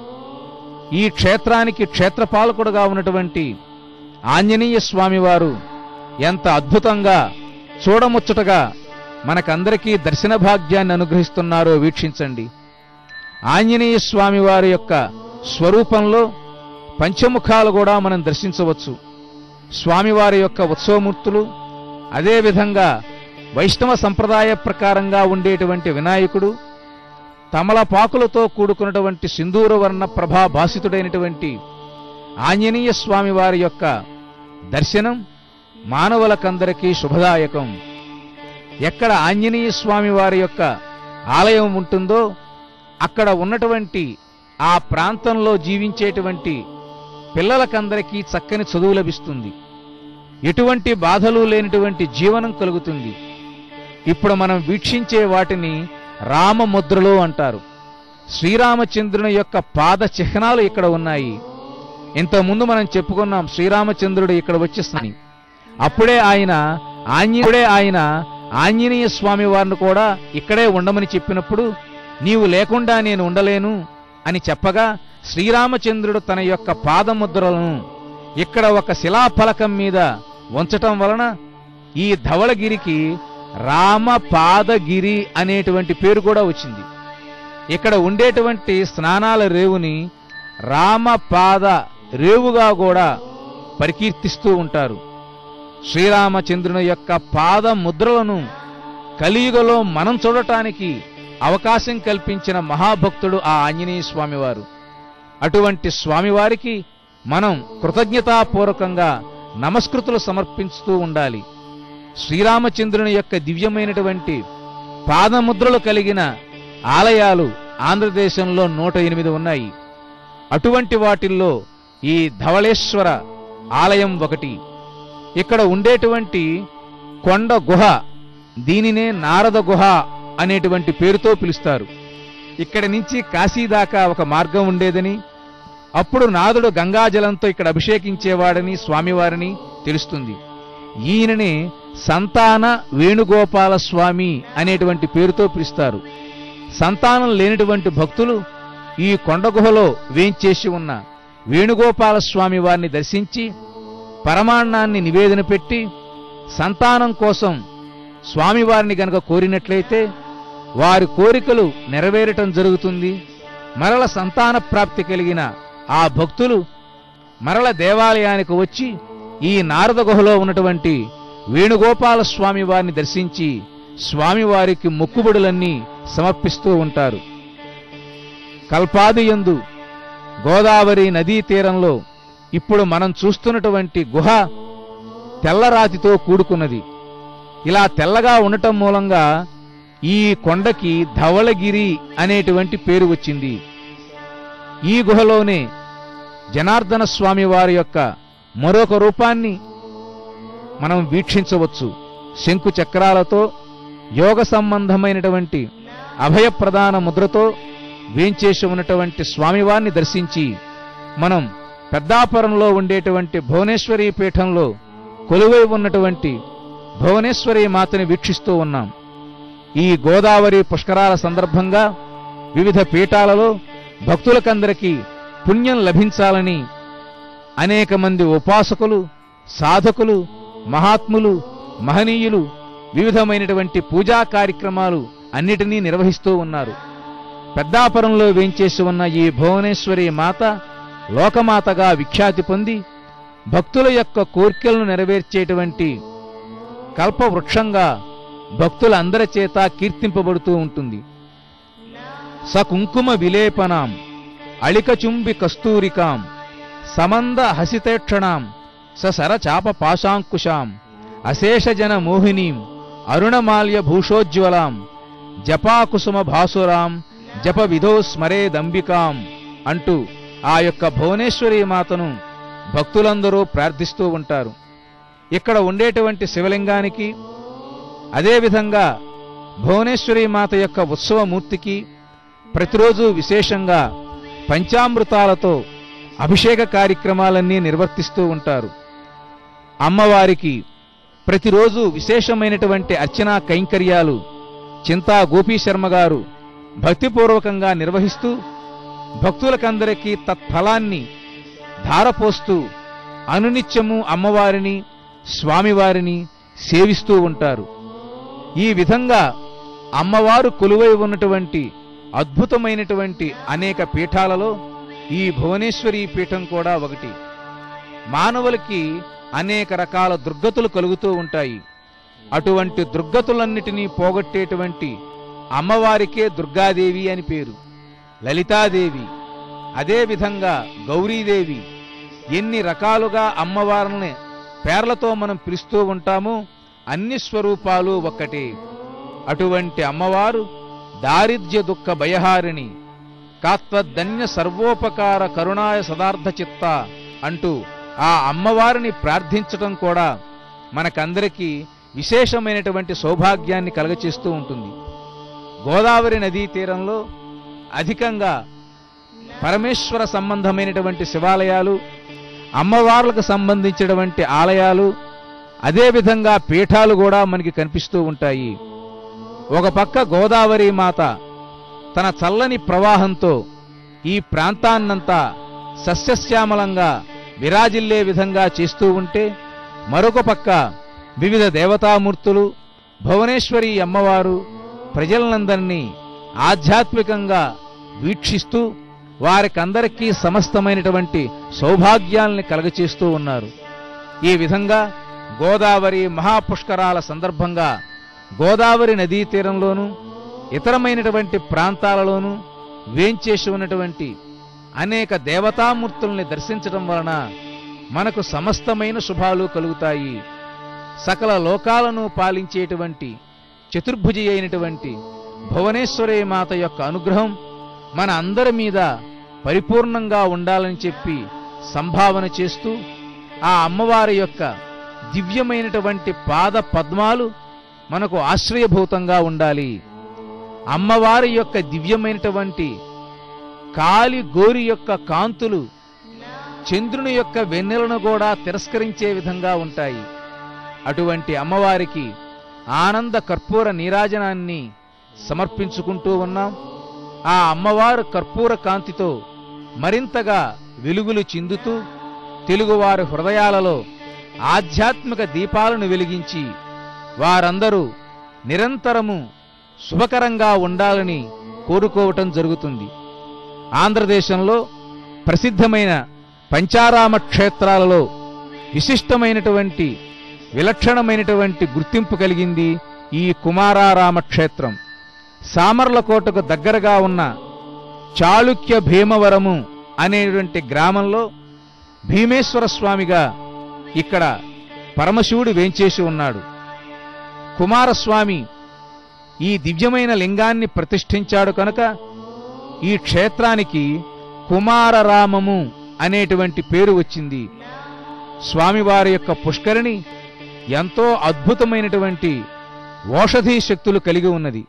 A: ఈ క్షేత్రానికి క్షేత్రపాలకుడుగా ఉన్నటువంటి ఆంజనేయ స్వామివారు ఎంత అద్భుతంగా చూడముచ్చటగా మనకందరికీ దర్శన భాగ్యాన్ని అనుగ్రహిస్తున్నారో వీక్షించండి ఆంజనేయ స్వామివారి యొక్క స్వరూపంలో పంచముఖాలు కూడా మనం దర్శించవచ్చు స్వామివారి యొక్క ఉత్సవమూర్తులు అదేవిధంగా వైష్ణవ సంప్రదాయ ప్రకారంగా ఉండేటువంటి వినాయకుడు తమలపాకులతో కూడుకున్నటువంటి సింధూరవర్ణ ప్రభా భాసితుడైనటువంటి ఆంజనేయ స్వామి వారి యొక్క దర్శనం మానవులకందరికీ శుభదాయకం ఎక్కడ ఆంజనేయ స్వామి వారి యొక్క ఆలయం ఉంటుందో అక్కడ ఉన్నటువంటి ఆ ప్రాంతంలో జీవించేటువంటి పిల్లలకందరికీ చక్కని చదువు లభిస్తుంది ఎటువంటి బాధలు లేనటువంటి జీవనం కలుగుతుంది ఇప్పుడు మనం వీక్షించే వాటిని రామముద్రలు అంటారు శ్రీరామచంద్రుని యొక్క పాద చిహ్నాలు ఇక్కడ ఉన్నాయి ఇంతకుముందు మనం చెప్పుకున్నాం శ్రీరామచంద్రుడు ఇక్కడ వచ్చేస్తాని అప్పుడే ఆయన ఆంజనేయుడే ఆయన ఆంజనేయ స్వామి వారిని కూడా ఇక్కడే ఉండమని చెప్పినప్పుడు నీవు లేకుండా నేను ఉండలేను అని చెప్పగా శ్రీరామచంద్రుడు తన యొక్క పాదముద్రలను ఇక్కడ ఒక శిలాఫలకం మీద ఉంచటం వలన ఈ ధవళగిరికి రామపాదగిరి అనేటువంటి పేరు కూడా వచ్చింది ఇక్కడ ఉండేటువంటి స్నానాల రేవుని రామపాద రేవుగా కూడా పరికీర్తిస్తూ ఉంటారు శ్రీరామచంద్రుని యొక్క పాద ముద్రలను కలియుగలో మనం చూడటానికి అవకాశం కల్పించిన మహాభక్తుడు ఆ ఆంజనేయ స్వామివారు అటువంటి స్వామివారికి మనం కృతజ్ఞతాపూర్వకంగా నమస్కృతులు సమర్పిస్తూ ఉండాలి శ్రీరామచంద్రుని యొక్క దివ్యమైనటువంటి పాదముద్రలు కలిగిన ఆలయాలు ఆంధ్రదేశంలో నూట ఎనిమిది ఉన్నాయి అటువంటి వాటిల్లో ఈ ధవళేశ్వర ఆలయం ఒకటి ఇక్కడ ఉండేటువంటి కొండ గుహ దీనినే నారద గుహ అనేటువంటి పేరుతో పిలుస్తారు ఇక్కడి నుంచి కాశీ దాకా ఒక మార్గం ఉండేదని అప్పుడు నాదుడు గంగాజలంతో ఇక్కడ అభిషేకించేవాడని స్వామివారిని తెలుస్తుంది ఈయనని సంతాన వేణుగోపాల స్వామి అనేటువంటి పేరుతో పిలుస్తారు సంతానం లేనటువంటి భక్తులు ఈ కొండ గుహలో వేంచేసి ఉన్న వేణుగోపాల స్వామి వారిని దర్శించి పరమాన్నాన్ని నివేదన పెట్టి సంతానం కోసం స్వామివారిని గనక కోరినట్లయితే వారి కోరికలు నెరవేరటం జరుగుతుంది మరల సంతాన ప్రాప్తి కలిగిన ఆ భక్తులు మరల దేవాలయానికి వచ్చి ఈ నారద గుహలో ఉన్నటువంటి వేణుగోపాల స్వామి వారిని దర్శించి స్వామివారికి మొక్కుబడులన్నీ సమర్పిస్తూ ఉంటారు కల్పాదియందు గోదావరి నదీ తీరంలో ఇప్పుడు మనం చూస్తున్నటువంటి గుహ తెల్లరాతితో కూడుకున్నది ఇలా తెల్లగా ఉండటం మూలంగా ఈ కొండకి ధవళగిరి అనేటువంటి పేరు వచ్చింది ఈ గుహలోనే జనార్దన స్వామి వారి యొక్క మరొక రూపాన్ని మనం వీక్షించవచ్చు శంకు చక్రాలతో యోగ సంబంధమైనటువంటి అభయప్రదాన ముద్రతో వేంచేసి ఉన్నటువంటి స్వామివారిని దర్శించి మనం పెద్దాపురంలో ఉండేటువంటి భువనేశ్వరి పీఠంలో కొలువై ఉన్నటువంటి భువనేశ్వరి మాతని వీక్షిస్తూ ఉన్నాం ఈ గోదావరి పుష్కరాల సందర్భంగా వివిధ పీఠాలలో భక్తులకందరికీ పుణ్యం లభించాలని అనేక మంది ఉపాసకులు సాధకులు మహాత్ములు మహనీయులు వివిధమైనటువంటి పూజా కార్యక్రమాలు అన్నిటినీ నిర్వహిస్తూ ఉన్నారు పెద్దాపురంలో వేంచేసి ఉన్న ఈ భువనేశ్వరి మాత లోకమాతగా విఖ్యాతి పొంది భక్తుల యొక్క కోర్కెలను నెరవేర్చేటువంటి కల్పవృక్షంగా భక్తులందరి చేత కీర్తింపబడుతూ ఉంటుంది సకుంకుమ విలేపనాం అళికచుంబి కస్తూరికాం సమంద హసితేక్షణాం ససర చాప పాశాంకుశాం అశేషజన మోహినీం అరుణమాల్య భూషోజ్వలాం జపాకుసుమ భాసురాం జప విధో స్మరేదంబికాం అంటూ ఆ యొక్క భువనేశ్వరి మాతను భక్తులందరూ ప్రార్థిస్తూ ఉంటారు ఇక్కడ ఉండేటువంటి శివలింగానికి అదేవిధంగా భువనేశ్వరి మాత యొక్క ఉత్సవమూర్తికి ప్రతిరోజు విశేషంగా పంచామృతాలతో అభిషేక కార్యక్రమాలన్నీ నిర్వర్తిస్తూ ఉంటారు అమ్మవారికి ప్రతిరోజు విశేషమైనటువంటి అర్చనా కైంకర్యాలు చింతా గోపీ శర్మ గారు భక్తిపూర్వకంగా నిర్వహిస్తూ భక్తులకందరికీ తత్ఫలాన్ని ధారపోస్తూ అనునిత్యము అమ్మవారిని స్వామివారిని సేవిస్తూ ఉంటారు ఈ విధంగా అమ్మవారు కొలువై ఉన్నటువంటి అద్భుతమైనటువంటి అనేక పీఠాలలో ఈ భువనేశ్వరి పీఠం కూడా ఒకటి మానవులకి అనేక రకాల దుర్గతులు కలుగుతూ ఉంటాయి అటువంటి దుర్గతులన్నిటినీ పోగొట్టేటువంటి అమ్మవారికే దుర్గాదేవి అని పేరు లలితాదేవి అదేవిధంగా గౌరీదేవి ఎన్ని రకాలుగా అమ్మవారిని పేర్లతో మనం పిలుస్తూ ఉంటామో అన్ని స్వరూపాలు ఒక్కటే అటువంటి అమ్మవారు దారిద్ర్య దుఃఖ భయహారిణి కాత్వధన్య సర్వోపకార కరుణాయ సదార్థ చిత్త అంటూ ఆ అమ్మవారిని ప్రార్థించటం కూడా మనకందరికీ విశేషమైనటువంటి సౌభాగ్యాన్ని కలగచేస్తూ ఉంటుంది గోదావరి నదీ తీరంలో అధికంగా పరమేశ్వర సంబంధమైనటువంటి శివాలయాలు అమ్మవార్లకు సంబంధించినటువంటి ఆలయాలు అదేవిధంగా పీఠాలు కూడా మనకి కనిపిస్తూ ఉంటాయి ఒక పక్క గోదావరి మాత తన చల్లని ప్రవాహంతో ఈ ప్రాంతాన్నంతా సస్యశ్యామలంగా విరాజిల్లే విధంగా చేస్తూ ఉంటే మరొక పక్క వివిధ దేవతామూర్తులు భువనేశ్వరి అమ్మవారు ప్రజలందరినీ ఆధ్యాత్మికంగా వీక్షిస్తూ వారికందరికీ సమస్తమైనటువంటి సౌభాగ్యాల్ని కలగచేస్తూ ఉన్నారు ఈ విధంగా గోదావరి మహాపుష్కరాల సందర్భంగా గోదావరి నదీ తీరంలోనూ ఇతరమైనటువంటి ప్రాంతాలలోనూ వేంచేసి ఉన్నటువంటి అనేక దేవతామూర్తుల్ని దర్శించడం వలన మనకు సమస్తమైన శుభాలు కలుగుతాయి సకల లోకాలను పాలించేటువంటి చతుర్భుజి అయినటువంటి భువనేశ్వరి మాత యొక్క అనుగ్రహం మన అందరి మీద పరిపూర్ణంగా ఉండాలని చెప్పి సంభావన చేస్తూ ఆ అమ్మవారి యొక్క దివ్యమైనటువంటి పాద పద్మాలు మనకు ఆశ్రయభూతంగా ఉండాలి అమ్మవారి యొక్క దివ్యమైనటువంటి కాలి గోరి యొక్క కాంతులు చంద్రుని యొక్క వెన్నెలను కూడా తిరస్కరించే విధంగా ఉంటాయి అటువంటి అమ్మవారికి ఆనంద కర్పూర నీరాజనాన్ని సమర్పించుకుంటూ ఉన్నాం ఆ అమ్మవారు కర్పూర కాంతితో మరింతగా వెలుగులు చిందుతూ తెలుగువారి హృదయాలలో ఆధ్యాత్మిక దీపాలను వెలిగించి వారందరూ నిరంతరము శుభకరంగా ఉండాలని కోరుకోవటం జరుగుతుంది ఆంధ్రదేశంలో ప్రసిద్ధమైన పంచారామ క్షేత్రాలలో విశిష్టమైనటువంటి విలక్షణమైనటువంటి గుర్తింపు కలిగింది ఈ కుమారారామ క్షేత్రం సామర్లకోటకు దగ్గరగా ఉన్న చాళుక్య భీమవరము అనేటువంటి గ్రామంలో భీమేశ్వర స్వామిగా ఇక్కడ పరమశివుడు వేంచేసి ఉన్నాడు కుమారస్వామి ఈ దివ్యమైన లింగాన్ని ప్రతిష్ఠించాడు కనుక ఈ క్షేత్రానికి కుమారరామము అనేటువంటి పేరు వచ్చింది స్వామివారి యొక్క పుష్కరిణి ఎంతో అద్భుతమైనటువంటి ఓషధీ శక్తులు కలిగి ఉన్నది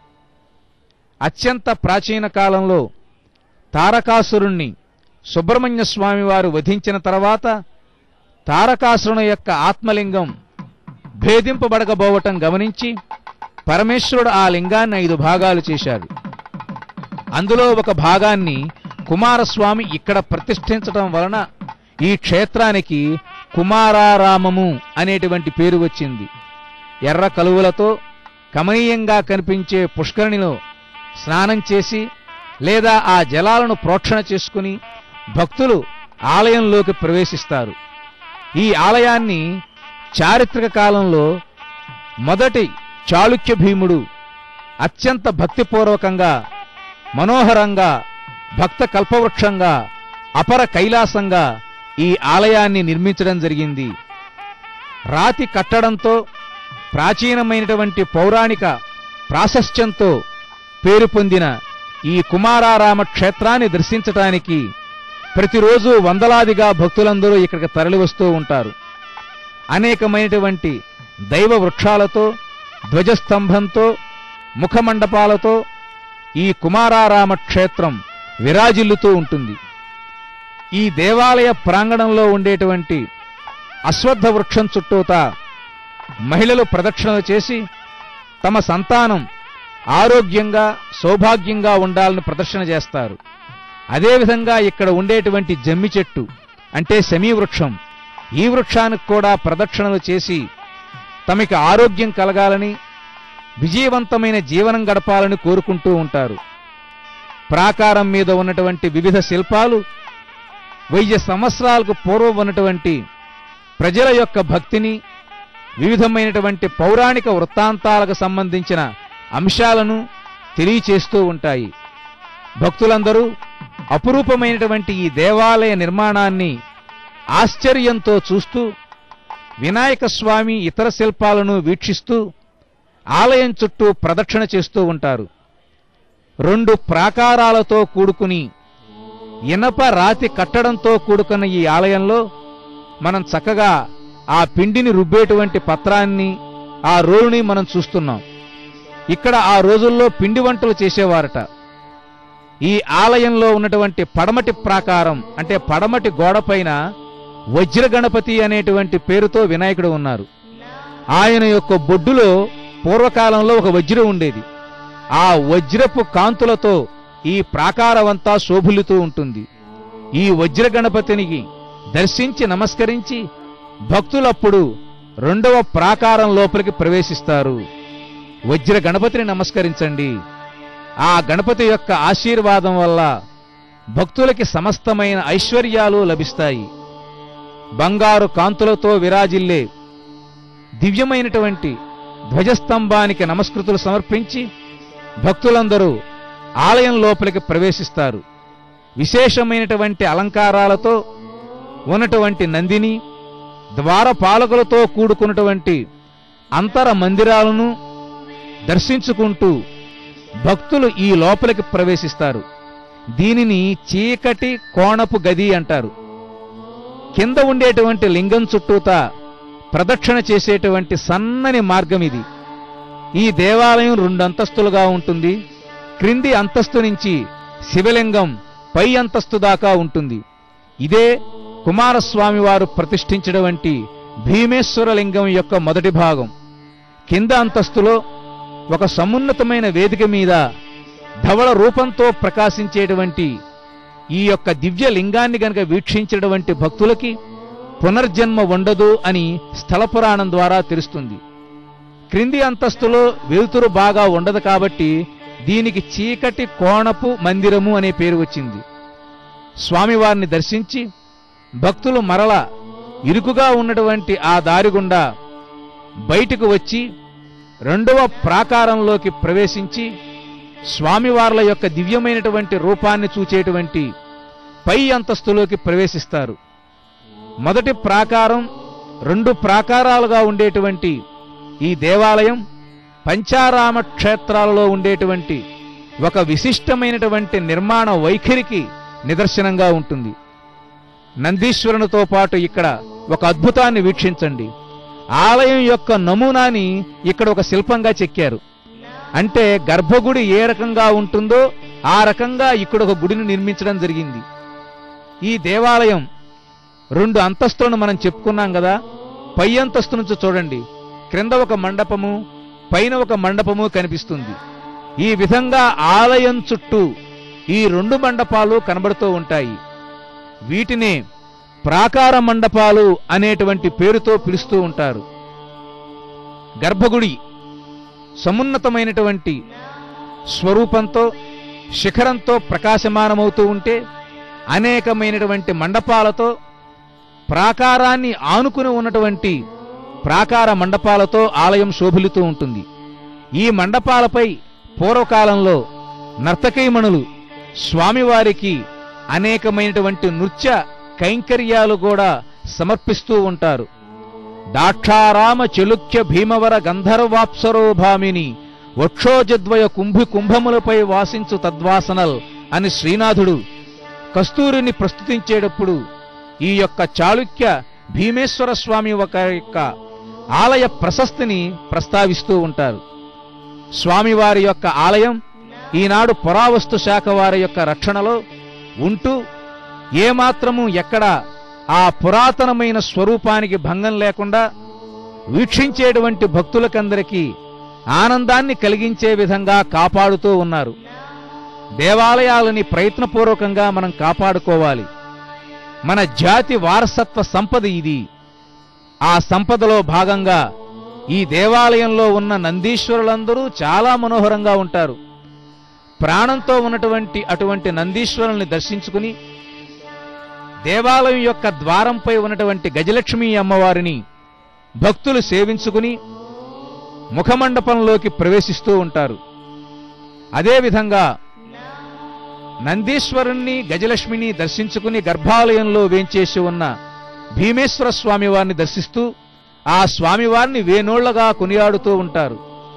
A: అత్యంత ప్రాచీన కాలంలో తారకాసురుణ్ణి సుబ్రహ్మణ్య స్వామి వారు వధించిన తర్వాత తారకాసురుని యొక్క ఆత్మలింగం భేదింపబడకబోవటం గమనించి పరమేశ్వరుడు ఆ లింగాన్ని ఐదు భాగాలు చేశాడు అందులో ఒక భాగాన్ని కుమారస్వామి ఇక్కడ ప్రతిష్ఠించటం వలన ఈ క్షేత్రానికి కుమారారామము అనేటువంటి పేరు వచ్చింది ఎర్ర కలువలతో కమనీయంగా కనిపించే పుష్కరిణిలో స్నానం చేసి లేదా ఆ జలాలను ప్రోక్షణ చేసుకుని భక్తులు ఆలయంలోకి ప్రవేశిస్తారు ఈ ఆలయాన్ని చారిత్రక కాలంలో మొదటి చాళుక్య భీముడు అత్యంత భక్తిపూర్వకంగా మనోహరంగా భక్త కల్పవృక్షంగా అపర కైలాసంగా ఈ ఆలయాన్ని నిర్మించడం జరిగింది రాతి కట్టడంతో ప్రాచీనమైనటువంటి పౌరాణిక ప్రాశస్త్యంతో పేరు పొందిన ఈ కుమారారామ క్షేత్రాన్ని దర్శించటానికి ప్రతిరోజు వందలాదిగా భక్తులందరూ ఇక్కడికి తరలివస్తూ ఉంటారు అనేకమైనటువంటి దైవ వృక్షాలతో ధ్వజస్తంభంతో ముఖమండపాలతో ఈ కుమారారామ క్షేత్రం విరాజిల్లుతూ ఉంటుంది ఈ దేవాలయ ప్రాంగణంలో ఉండేటువంటి అశ్వత్థ వృక్షం చుట్టూతా మహిళలు ప్రదక్షిణలు చేసి తమ సంతానం ఆరోగ్యంగా సౌభాగ్యంగా ఉండాలని ప్రదర్శన చేస్తారు అదేవిధంగా ఇక్కడ ఉండేటువంటి జమ్మి చెట్టు అంటే శమీ వృక్షం ఈ వృక్షానికి కూడా ప్రదక్షిణలు చేసి తమకి ఆరోగ్యం కలగాలని విజయవంతమైన జీవనం గడపాలని కోరుకుంటూ ఉంటారు ప్రాకారం మీద ఉన్నటువంటి వివిధ శిల్పాలు వెయ్యి సంవత్సరాలకు పూర్వం ఉన్నటువంటి ప్రజల యొక్క భక్తిని వివిధమైనటువంటి పౌరాణిక వృత్తాంతాలకు సంబంధించిన అంశాలను తెలియచేస్తూ ఉంటాయి భక్తులందరూ అపురూపమైనటువంటి ఈ దేవాలయ నిర్మాణాన్ని ఆశ్చర్యంతో చూస్తూ వినాయక స్వామి ఇతర శిల్పాలను వీక్షిస్తూ ఆలయం చుట్టూ ప్రదక్షిణ చేస్తూ ఉంటారు రెండు ప్రాకారాలతో కూడుకుని ఇనప రాతి కట్టడంతో కూడుకున్న ఈ ఆలయంలో మనం చక్కగా ఆ పిండిని రుబ్బేటువంటి పత్రాన్ని ఆ రోలుని మనం చూస్తున్నాం ఇక్కడ ఆ రోజుల్లో పిండి వంటలు చేసేవారట ఈ ఆలయంలో ఉన్నటువంటి పడమటి ప్రాకారం అంటే పడమటి గోడపైన వజ్ర గణపతి అనేటువంటి పేరుతో వినాయకుడు ఉన్నారు ఆయన యొక్క బొడ్డులో పూర్వకాలంలో ఒక వజ్రం ఉండేది ఆ వజ్రపు కాంతులతో ఈ ప్రాకారమంతా శోభిల్లుతూ ఉంటుంది ఈ వజ్ర గణపతినికి దర్శించి నమస్కరించి భక్తులప్పుడు రెండవ ప్రాకారం లోపలికి ప్రవేశిస్తారు వజ్ర గణపతిని నమస్కరించండి ఆ గణపతి యొక్క ఆశీర్వాదం వల్ల భక్తులకి సమస్తమైన ఐశ్వర్యాలు లభిస్తాయి బంగారు కాంతులతో విరాజిల్లే దివ్యమైనటువంటి ధ్వజస్తంభానికి నమస్కృతులు సమర్పించి భక్తులందరూ ఆలయం లోపలికి ప్రవేశిస్తారు విశేషమైనటువంటి అలంకారాలతో ఉన్నటువంటి నందిని ద్వారపాలకులతో కూడుకున్నటువంటి అంతర మందిరాలను దర్శించుకుంటూ భక్తులు ఈ లోపలికి ప్రవేశిస్తారు దీనిని చీకటి కోణపు గది అంటారు కింద ఉండేటువంటి లింగం చుట్టూతా ప్రదక్షిణ చేసేటువంటి సన్నని మార్గం ఇది ఈ దేవాలయం రెండు అంతస్తులుగా ఉంటుంది క్రింది అంతస్తు నుంచి శివలింగం పై అంతస్తు దాకా ఉంటుంది ఇదే కుమారస్వామి వారు ప్రతిష్ఠించినటువంటి భీమేశ్వర లింగం యొక్క మొదటి భాగం కింద అంతస్తులో ఒక సమున్నతమైన వేదిక మీద ధవళ రూపంతో ప్రకాశించేటువంటి ఈ యొక్క దివ్య లింగాన్ని గనక వీక్షించినటువంటి భక్తులకి పునర్జన్మ ఉండదు అని స్థల పురాణం ద్వారా తెలుస్తుంది క్రింది అంతస్తులో వెలుతురు బాగా ఉండదు కాబట్టి దీనికి చీకటి కోణపు మందిరము అనే పేరు వచ్చింది స్వామివారిని దర్శించి భక్తులు మరల ఇరుకుగా ఉన్నటువంటి ఆ దారి గుండా బయటకు వచ్చి రెండవ ప్రాకారంలోకి ప్రవేశించి స్వామివార్ల యొక్క దివ్యమైనటువంటి రూపాన్ని చూచేటువంటి పై అంతస్తులోకి ప్రవేశిస్తారు మొదటి ప్రాకారం రెండు ప్రాకారాలుగా ఉండేటువంటి ఈ దేవాలయం పంచారామ క్షేత్రాలలో ఉండేటువంటి ఒక విశిష్టమైనటువంటి నిర్మాణ వైఖరికి నిదర్శనంగా ఉంటుంది నందీశ్వరునితో పాటు ఇక్కడ ఒక అద్భుతాన్ని వీక్షించండి ఆలయం యొక్క నమూనాని ఇక్కడ ఒక శిల్పంగా చెక్కారు అంటే గర్భగుడి ఏ రకంగా ఉంటుందో ఆ రకంగా ఇక్కడ ఒక గుడిని నిర్మించడం జరిగింది ఈ దేవాలయం రెండు అంతస్తులను మనం చెప్పుకున్నాం కదా పై అంతస్తు నుంచి చూడండి క్రింద ఒక మండపము పైన ఒక మండపము కనిపిస్తుంది ఈ విధంగా ఆలయం చుట్టూ ఈ రెండు మండపాలు కనబడుతూ ఉంటాయి వీటినే ప్రాకార మండపాలు అనేటువంటి పేరుతో పిలుస్తూ ఉంటారు గర్భగుడి సమున్నతమైనటువంటి స్వరూపంతో శిఖరంతో ప్రకాశమానమవుతూ ఉంటే అనేకమైనటువంటి మండపాలతో ప్రాకారాన్ని ఆనుకుని ఉన్నటువంటి ప్రాకార మండపాలతో ఆలయం శోభిల్లుతూ ఉంటుంది ఈ మండపాలపై పూర్వకాలంలో నర్తకీమణులు స్వామివారికి అనేకమైనటువంటి నృత్య కైంకర్యాలు కూడా సమర్పిస్తూ ఉంటారు దాక్షారామ చెలుక్య భీమవర గంధర్వాప్సరో భామిని వక్షోజద్వయ కుంభి కుంభములపై వాసించు తద్వాసనల్ అని శ్రీనాథుడు కస్తూరిని ప్రస్తుతించేటప్పుడు ఈ యొక్క చాళుక్య భీమేశ్వర స్వామి ఒక యొక్క ఆలయ ప్రశస్తిని ప్రస్తావిస్తూ ఉంటారు స్వామివారి యొక్క ఆలయం ఈనాడు పురావస్తు శాఖ వారి యొక్క రక్షణలో ఉంటూ ఏమాత్రము ఎక్కడ ఆ పురాతనమైన స్వరూపానికి భంగం లేకుండా వీక్షించేటువంటి భక్తులకందరికీ ఆనందాన్ని కలిగించే విధంగా కాపాడుతూ ఉన్నారు దేవాలయాలని ప్రయత్నపూర్వకంగా మనం కాపాడుకోవాలి మన జాతి వారసత్వ సంపద ఇది ఆ సంపదలో భాగంగా ఈ దేవాలయంలో ఉన్న నందీశ్వరులందరూ చాలా మనోహరంగా ఉంటారు ప్రాణంతో ఉన్నటువంటి అటువంటి నందీశ్వరుల్ని దర్శించుకుని దేవాలయం యొక్క ద్వారంపై ఉన్నటువంటి గజలక్ష్మీ అమ్మవారిని భక్తులు సేవించుకుని ముఖమండపంలోకి ప్రవేశిస్తూ ఉంటారు అదేవిధంగా నందీశ్వరుణ్ణి గజలక్ష్మిని దర్శించుకుని గర్భాలయంలో వేంచేసి ఉన్న భీమేశ్వర స్వామి వారిని దర్శిస్తూ ఆ స్వామివారిని వేనోళ్లగా కొనియాడుతూ ఉంటారు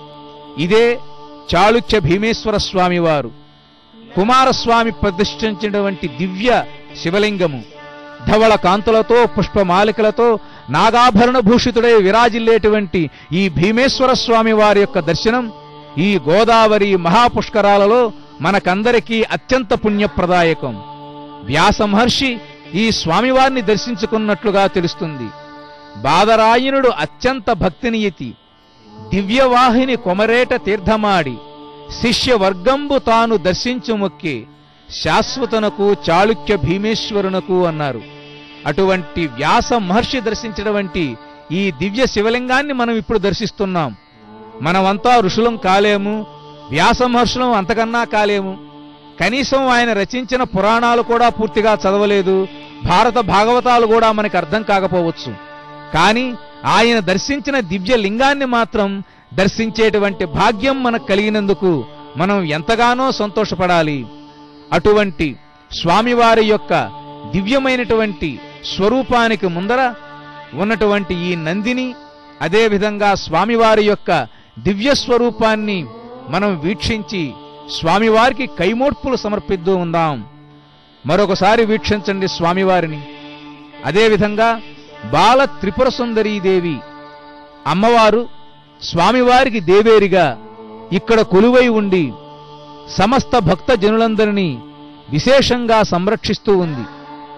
A: ఇదే చాళుక్య భీమేశ్వర స్వామివారు కుమారస్వామి ప్రతిష్ఠించినటువంటి దివ్య శివలింగము ధవళ కాంతులతో పుష్పమాలికలతో నాగాభరణ భూషితుడై విరాజిల్లేటువంటి ఈ భీమేశ్వర స్వామి వారి యొక్క దర్శనం ఈ గోదావరి మహాపుష్కరాలలో మనకందరికీ అత్యంత పుణ్యప్రదాయకం వ్యాస మహర్షి ఈ స్వామివారిని దర్శించుకున్నట్లుగా తెలుస్తుంది బాదరాయణుడు అత్యంత భక్తినియతి దివ్యవాహిని కొమరేట తీర్థమాడి శిష్య వర్గంబు తాను దర్శించు మొక్కి శాశ్వతనకు చాళుక్య భీమేశ్వరునకు అన్నారు అటువంటి వ్యాస మహర్షి దర్శించినటువంటి ఈ దివ్య శివలింగాన్ని మనం ఇప్పుడు దర్శిస్తున్నాం మనమంతా ఋషులం కాలేము వ్యాస మహర్షులం అంతకన్నా కాలేము కనీసం ఆయన రచించిన పురాణాలు కూడా పూర్తిగా చదవలేదు భారత భాగవతాలు కూడా మనకి అర్థం కాకపోవచ్చు కానీ ఆయన దర్శించిన దివ్య లింగాన్ని మాత్రం దర్శించేటువంటి భాగ్యం మనకు కలిగినందుకు మనం ఎంతగానో సంతోషపడాలి అటువంటి స్వామివారి యొక్క దివ్యమైనటువంటి స్వరూపానికి ముందర ఉన్నటువంటి ఈ నందిని అదేవిధంగా స్వామివారి యొక్క దివ్య స్వరూపాన్ని మనం వీక్షించి స్వామివారికి కైమోడ్పులు సమర్పిద్దు ఉందాం మరొకసారి వీక్షించండి స్వామివారిని అదేవిధంగా బాల త్రిపుర సుందరీదేవి అమ్మవారు స్వామివారికి దేవేరిగా ఇక్కడ కొలువై ఉండి సమస్త భక్త జనులందరినీ విశేషంగా సంరక్షిస్తూ ఉంది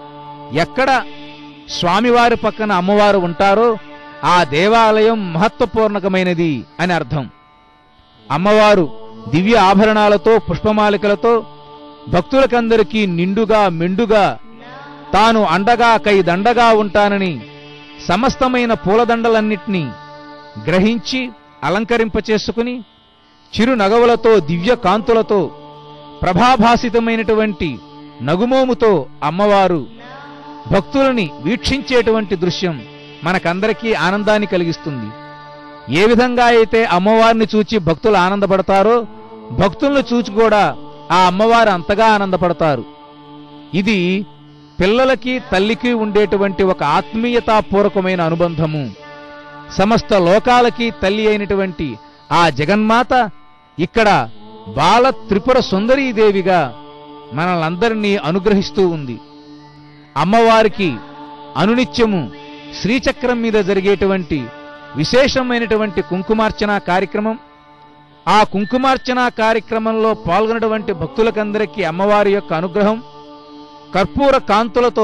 A: ఎక్కడ స్వామివారి పక్కన అమ్మవారు ఉంటారో ఆ దేవాలయం మహత్వపూర్ణకమైనది అని అర్థం అమ్మవారు దివ్య ఆభరణాలతో పుష్పమాలికలతో భక్తులకందరికీ నిండుగా మెండుగా తాను అండగా కైదండగా ఉంటానని సమస్తమైన పూలదండలన్నిటినీ గ్రహించి అలంకరింపచేసుకుని చిరు నగవులతో దివ్య కాంతులతో ప్రభాభాసితమైనటువంటి నగుమోముతో అమ్మవారు భక్తులని వీక్షించేటువంటి దృశ్యం మనకందరికీ ఆనందాన్ని కలిగిస్తుంది ఏ విధంగా అయితే అమ్మవారిని చూచి భక్తులు ఆనందపడతారో భక్తులను చూచి కూడా ఆ అమ్మవారు అంతగా ఆనందపడతారు ఇది పిల్లలకి తల్లికి ఉండేటువంటి ఒక ఆత్మీయతాపూర్వకమైన అనుబంధము సమస్త లోకాలకి తల్లి అయినటువంటి ఆ జగన్మాత ఇక్కడ బాల త్రిపుర సుందరీదేవిగా మనల్నందరినీ అనుగ్రహిస్తూ ఉంది అమ్మవారికి అనునిత్యము శ్రీచక్రం మీద జరిగేటువంటి విశేషమైనటువంటి కుంకుమార్చన కార్యక్రమం ఆ కుంకుమార్చన కార్యక్రమంలో పాల్గొన్నటువంటి భక్తులకందరికీ అమ్మవారి యొక్క అనుగ్రహం కర్పూర కాంతులతో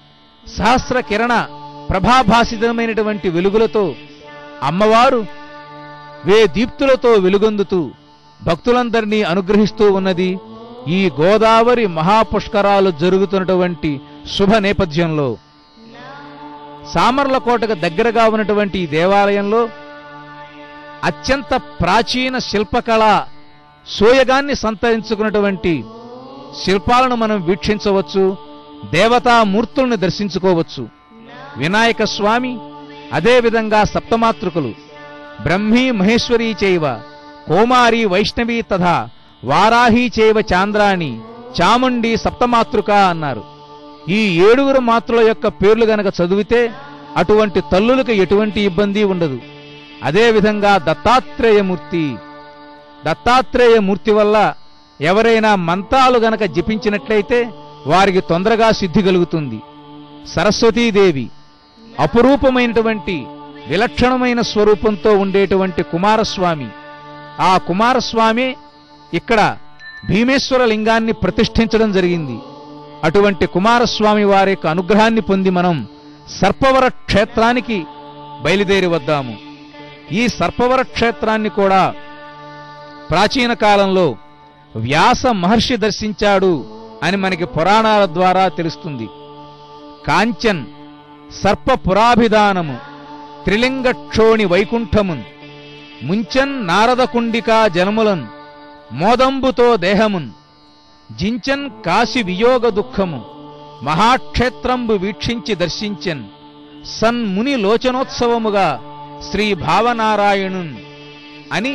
A: సహస్ర కిరణ ప్రభాభాసితమైనటువంటి వెలుగులతో అమ్మవారు వే దీప్తులతో వెలుగొందుతూ భక్తులందరినీ అనుగ్రహిస్తూ ఉన్నది ఈ గోదావరి మహాపుష్కరాలు జరుగుతున్నటువంటి శుభ నేపథ్యంలో సామర్లకోటకు దగ్గరగా ఉన్నటువంటి ఈ దేవాలయంలో అత్యంత ప్రాచీన శిల్పకళ సోయగాన్ని సంతరించుకున్నటువంటి శిల్పాలను మనం వీక్షించవచ్చు దేవతామూర్తుల్ని దర్శించుకోవచ్చు వినాయక స్వామి అదేవిధంగా సప్తమాతృకులు బ్రహ్మీ మహేశ్వరీ చైవ కోమారి వైష్ణవీ తథా వారాహి చైవ చాంద్రాణి చాముండి సప్తమాతృక అన్నారు ఈ ఏడుగురు మాతృల యొక్క పేర్లు గనక చదివితే అటువంటి తల్లులకు ఎటువంటి ఇబ్బంది ఉండదు అదేవిధంగా దత్తాత్రేయమూర్తి దత్తాత్రేయమూర్తి వల్ల ఎవరైనా మంత్రాలు గనక జపించినట్లయితే వారికి తొందరగా సిద్ధి కలుగుతుంది సరస్వతీదేవి అపురూపమైనటువంటి విలక్షణమైన స్వరూపంతో ఉండేటువంటి కుమారస్వామి ఆ కుమారస్వామి ఇక్కడ భీమేశ్వర లింగాన్ని ప్రతిష్ఠించడం జరిగింది అటువంటి కుమారస్వామి వారి యొక్క అనుగ్రహాన్ని పొంది మనం సర్పవర క్షేత్రానికి బయలుదేరి వద్దాము ఈ సర్పవర క్షేత్రాన్ని కూడా ప్రాచీన కాలంలో వ్యాస మహర్షి దర్శించాడు అని మనకి పురాణాల ద్వారా తెలుస్తుంది కాంచన్ సర్ప పురాభిధానము త్రిలింగక్షోణి వైకుంఠమున్ ముంచన్ నారద కుండికా జనములన్ మోదంబుతో దేహమున్ జించన్ కాశి వియోగ దుఃఖము మహాక్షేత్రంబు వీక్షించి దర్శించన్ సన్ముని లోచనోత్సవముగా శ్రీ భావనారాయణున్ అని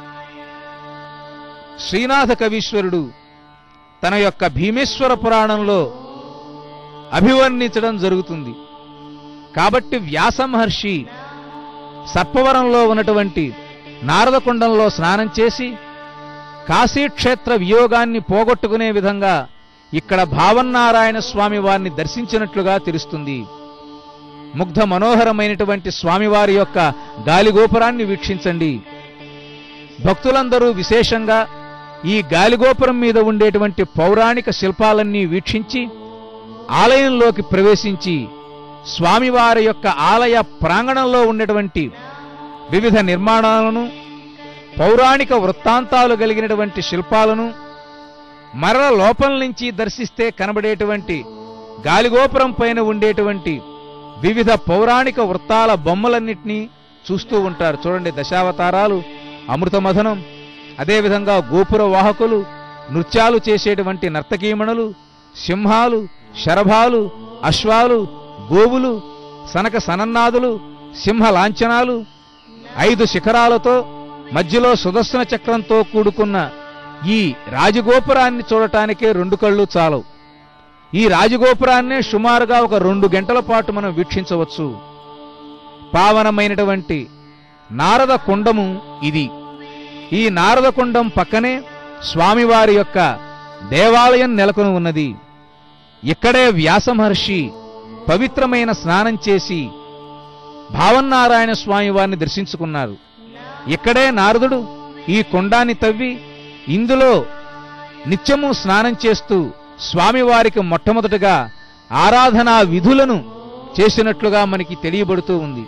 A: శ్రీనాథ కవీశ్వరుడు తన యొక్క భీమేశ్వర పురాణంలో అభివర్ణించడం జరుగుతుంది కాబట్టి వ్యాస మహర్షి సర్పవరంలో ఉన్నటువంటి నారదకుండంలో స్నానం చేసి కాశీక్షేత్ర వియోగాన్ని పోగొట్టుకునే విధంగా ఇక్కడ భావన్నారాయణ స్వామి వారిని దర్శించినట్లుగా తెలుస్తుంది ముగ్ధ మనోహరమైనటువంటి స్వామివారి యొక్క గాలిగోపురాన్ని వీక్షించండి భక్తులందరూ విశేషంగా ఈ గాలిగోపురం మీద ఉండేటువంటి పౌరాణిక శిల్పాలన్నీ వీక్షించి ఆలయంలోకి ప్రవేశించి స్వామివారి యొక్క ఆలయ ప్రాంగణంలో ఉన్నటువంటి వివిధ నిర్మాణాలను పౌరాణిక వృత్తాంతాలు కలిగినటువంటి శిల్పాలను మరల లోపల నుంచి దర్శిస్తే కనబడేటువంటి గాలిగోపురం పైన ఉండేటువంటి వివిధ పౌరాణిక వృత్తాల బొమ్మలన్నింటినీ చూస్తూ ఉంటారు చూడండి దశావతారాలు అమృతమథనం అదేవిధంగా గోపుర వాహకులు నృత్యాలు చేసేటువంటి నర్తకీమణులు సింహాలు శరభాలు అశ్వాలు గోవులు సనక సనన్నాదులు సింహ లాంఛనాలు ఐదు శిఖరాలతో మధ్యలో సుదర్శన చక్రంతో కూడుకున్న ఈ రాజగోపురాన్ని చూడటానికే రెండు కళ్ళు చాలవు ఈ రాజగోపురాన్నే సుమారుగా ఒక రెండు గంటల పాటు మనం వీక్షించవచ్చు పావనమైనటువంటి నారద కుండము ఇది ఈ నారద కుండం పక్కనే స్వామివారి యొక్క దేవాలయం నెలకొని ఉన్నది ఇక్కడే వ్యాస మహర్షి పవిత్రమైన స్నానం చేసి భావన్నారాయణ స్వామి వారిని దర్శించుకున్నారు ఇక్కడే నారదుడు ఈ కొండాన్ని తవ్వి ఇందులో నిత్యము స్నానం చేస్తూ స్వామివారికి మొట్టమొదటగా ఆరాధనా విధులను చేసినట్లుగా మనకి తెలియబడుతూ ఉంది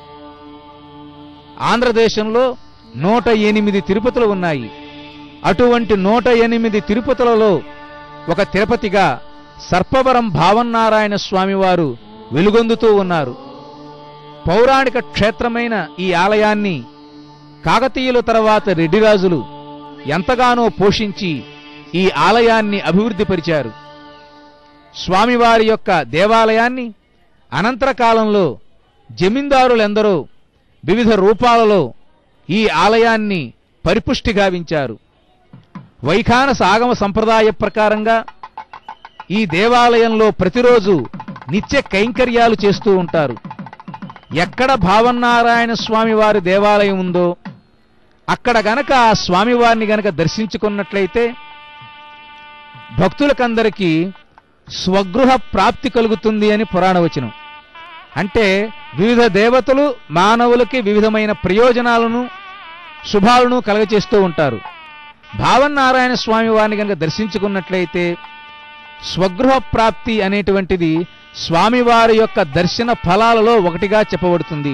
A: ఆంధ్రదేశంలో నూట ఎనిమిది తిరుపతులు ఉన్నాయి అటువంటి నూట ఎనిమిది తిరుపతులలో ఒక తిరుపతిగా సర్పవరం భావన్నారాయణ స్వామివారు వెలుగొందుతూ ఉన్నారు పౌరాణిక క్షేత్రమైన ఈ ఆలయాన్ని కాకతీయుల తర్వాత రెడ్డిరాజులు ఎంతగానో పోషించి ఈ ఆలయాన్ని అభివృద్ధిపరిచారు స్వామివారి యొక్క దేవాలయాన్ని అనంతర కాలంలో జమీందారులెందరో వివిధ రూపాలలో ఈ ఆలయాన్ని పరిపుష్టి గావించారు వైఖానస ఆగమ సంప్రదాయ ప్రకారంగా ఈ దేవాలయంలో ప్రతిరోజు నిత్య కైంకర్యాలు చేస్తూ ఉంటారు ఎక్కడ భావన్నారాయణ స్వామి వారి దేవాలయం ఉందో అక్కడ గనక ఆ స్వామివారిని గనక దర్శించుకున్నట్లయితే భక్తులకందరికీ స్వగృహ ప్రాప్తి కలుగుతుంది అని పురాణవచనం అంటే వివిధ దేవతలు మానవులకి వివిధమైన ప్రయోజనాలను శుభాలను కలగచేస్తూ ఉంటారు భావన్నారాయణ స్వామి వారిని కనుక దర్శించుకున్నట్లయితే స్వగృహ ప్రాప్తి అనేటువంటిది స్వామివారి యొక్క దర్శన ఫలాలలో ఒకటిగా చెప్పబడుతుంది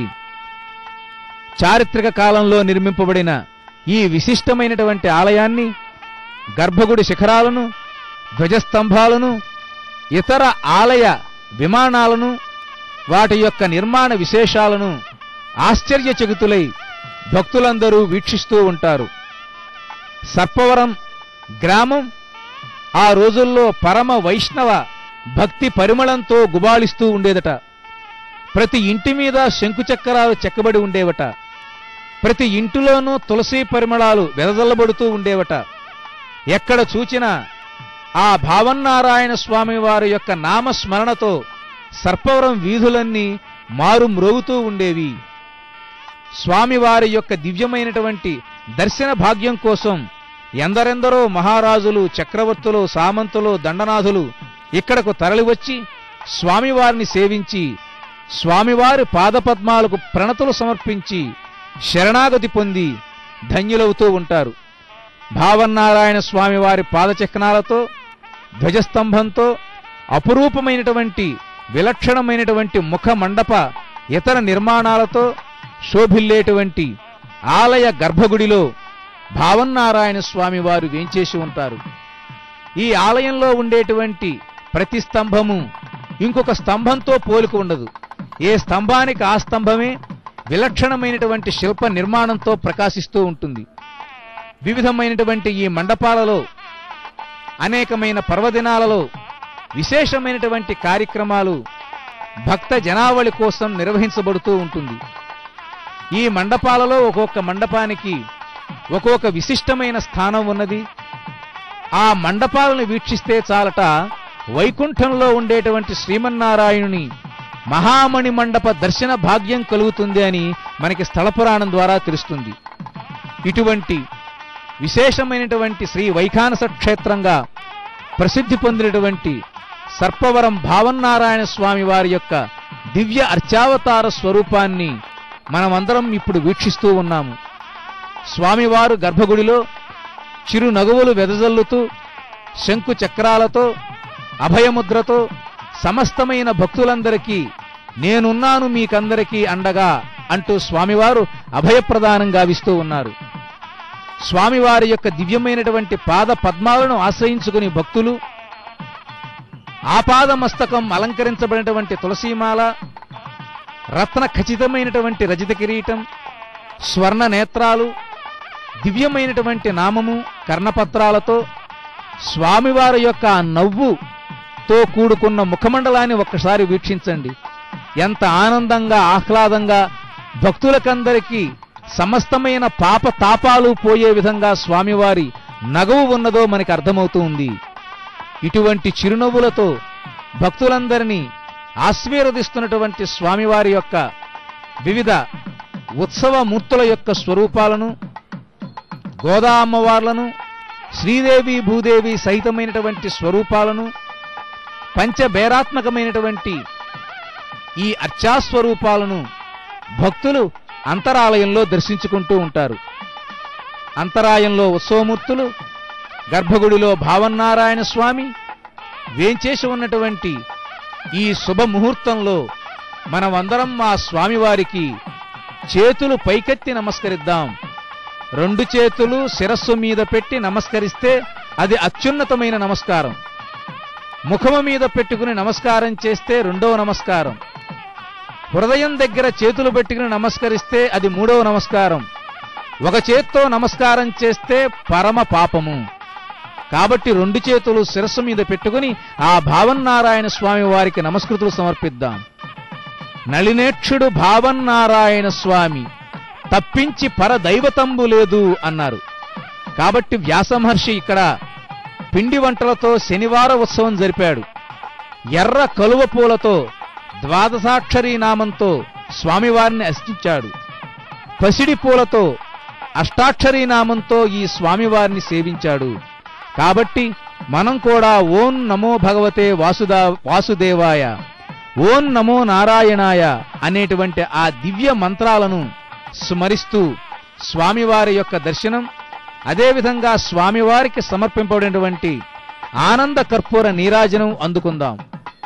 A: చారిత్రక కాలంలో నిర్మింపబడిన ఈ విశిష్టమైనటువంటి ఆలయాన్ని గర్భగుడి శిఖరాలను ధ్వజస్తంభాలను ఇతర ఆలయ విమానాలను వాటి యొక్క నిర్మాణ విశేషాలను ఆశ్చర్యచకితులై భక్తులందరూ వీక్షిస్తూ ఉంటారు సర్పవరం గ్రామం ఆ రోజుల్లో పరమ వైష్ణవ భక్తి పరిమళంతో గుబాళిస్తూ ఉండేదట ప్రతి ఇంటి మీద శంకుచక్రాలు చెక్కబడి ఉండేవట ప్రతి ఇంటిలోనూ తులసి పరిమళాలు వెదజల్లబడుతూ ఉండేవట ఎక్కడ చూచినా ఆ భావన్నారాయణ స్వామి వారి యొక్క నామస్మరణతో సర్పవరం వీధులన్నీ మారు మ్రోగుతూ ఉండేవి స్వామివారి యొక్క దివ్యమైనటువంటి దర్శన భాగ్యం కోసం ఎందరెందరో మహారాజులు చక్రవర్తులు సామంతులు దండనాథులు ఇక్కడకు తరలివచ్చి స్వామివారిని సేవించి స్వామివారి పాదపద్మాలకు ప్రణతులు సమర్పించి శరణాగతి పొంది ధన్యులవుతూ ఉంటారు భావన్నారాయణ స్వామి వారి పాదచక్రాలతో ధ్వజస్తంభంతో అపురూపమైనటువంటి విలక్షణమైనటువంటి ముఖ మండప ఇతర నిర్మాణాలతో శోభిల్లేటువంటి ఆలయ గర్భగుడిలో భావన్నారాయణ స్వామి వారు వేంచేసి ఉంటారు ఈ ఆలయంలో ఉండేటువంటి ప్రతి స్తంభము ఇంకొక స్తంభంతో పోలిక ఉండదు ఏ స్తంభానికి ఆ స్తంభమే విలక్షణమైనటువంటి శిల్ప నిర్మాణంతో ప్రకాశిస్తూ ఉంటుంది వివిధమైనటువంటి ఈ మండపాలలో అనేకమైన పర్వదినాలలో విశేషమైనటువంటి కార్యక్రమాలు భక్త జనావళి కోసం నిర్వహించబడుతూ ఉంటుంది ఈ మండపాలలో ఒక్కొక్క మండపానికి ఒక్కొక్క విశిష్టమైన స్థానం ఉన్నది ఆ మండపాలను వీక్షిస్తే చాలట వైకుంఠంలో ఉండేటువంటి శ్రీమన్నారాయణుని మహామణి మండప దర్శన భాగ్యం కలుగుతుంది అని మనకి స్థల పురాణం ద్వారా తెలుస్తుంది ఇటువంటి విశేషమైనటువంటి శ్రీ వైఖానస క్షేత్రంగా ప్రసిద్ధి పొందినటువంటి సర్పవరం భావన్నారాయణ స్వామి వారి యొక్క దివ్య అర్చావతార స్వరూపాన్ని మనమందరం ఇప్పుడు వీక్షిస్తూ ఉన్నాము స్వామివారు గర్భగుడిలో చిరు నగువులు వెదజల్లుతూ శంకు చక్రాలతో అభయముద్రతో సమస్తమైన భక్తులందరికీ నేనున్నాను మీకందరికీ అండగా అంటూ స్వామివారు అభయప్రదానం గావిస్తూ ఉన్నారు స్వామివారి యొక్క దివ్యమైనటువంటి పాద పద్మాలను ఆశ్రయించుకుని భక్తులు ఆపాద మస్తకం అలంకరించబడినటువంటి తులసీమాల రత్న ఖచ్చితమైనటువంటి రజిత కిరీటం స్వర్ణ నేత్రాలు దివ్యమైనటువంటి నామము కర్ణపత్రాలతో స్వామివారి యొక్క ఆ నవ్వుతో కూడుకున్న ముఖమండలాన్ని ఒక్కసారి వీక్షించండి ఎంత ఆనందంగా ఆహ్లాదంగా భక్తులకందరికీ సమస్తమైన పాప తాపాలు పోయే విధంగా స్వామివారి నగవు ఉన్నదో మనకి అర్థమవుతూ ఉంది ఇటువంటి చిరునవ్వులతో భక్తులందరినీ ఆశీర్వదిస్తున్నటువంటి స్వామివారి యొక్క వివిధ ఉత్సవ మూర్తుల యొక్క స్వరూపాలను గోదా అమ్మవార్లను శ్రీదేవి భూదేవి సహితమైనటువంటి స్వరూపాలను పంచబేరాత్మకమైనటువంటి ఈ అర్చాస్వరూపాలను భక్తులు అంతరాలయంలో దర్శించుకుంటూ ఉంటారు అంతరాయంలో ఉత్సవమూర్తులు గర్భగుడిలో భావన్నారాయణ స్వామి వేంచేసి ఉన్నటువంటి ఈ శుభ ముహూర్తంలో మనమందరం మా స్వామివారికి చేతులు పైకెత్తి నమస్కరిద్దాం రెండు చేతులు శిరస్సు మీద పెట్టి నమస్కరిస్తే అది అత్యున్నతమైన నమస్కారం ముఖము మీద పెట్టుకుని నమస్కారం చేస్తే రెండవ నమస్కారం హృదయం దగ్గర చేతులు పెట్టుకుని నమస్కరిస్తే అది మూడవ నమస్కారం ఒక చేత్తో నమస్కారం చేస్తే పరమ పాపము కాబట్టి రెండు చేతులు శిరస్సు మీద పెట్టుకుని ఆ భావన్నారాయణ స్వామి వారికి నమస్కృతులు సమర్పిద్దాం నళినేక్షుడు భావన్నారాయణ స్వామి తప్పించి పరదైవతంబు లేదు అన్నారు కాబట్టి వ్యాసమహర్షి ఇక్కడ పిండి వంటలతో శనివార ఉత్సవం జరిపాడు ఎర్ర కలువ పూలతో ద్వాదశాక్షరీ నామంతో స్వామివారిని అర్చించాడు పసిడి పూలతో అష్టాక్షరీ నామంతో ఈ స్వామివారిని సేవించాడు కాబట్టి మనం కూడా ఓం నమో భగవతే వాసుదా వాసుదేవాయ ఓం నమో నారాయణాయ అనేటువంటి ఆ దివ్య మంత్రాలను స్మరిస్తూ స్వామివారి యొక్క దర్శనం అదేవిధంగా స్వామివారికి సమర్పింపబడినటువంటి ఆనంద కర్పూర నీరాజనం అందుకుందాం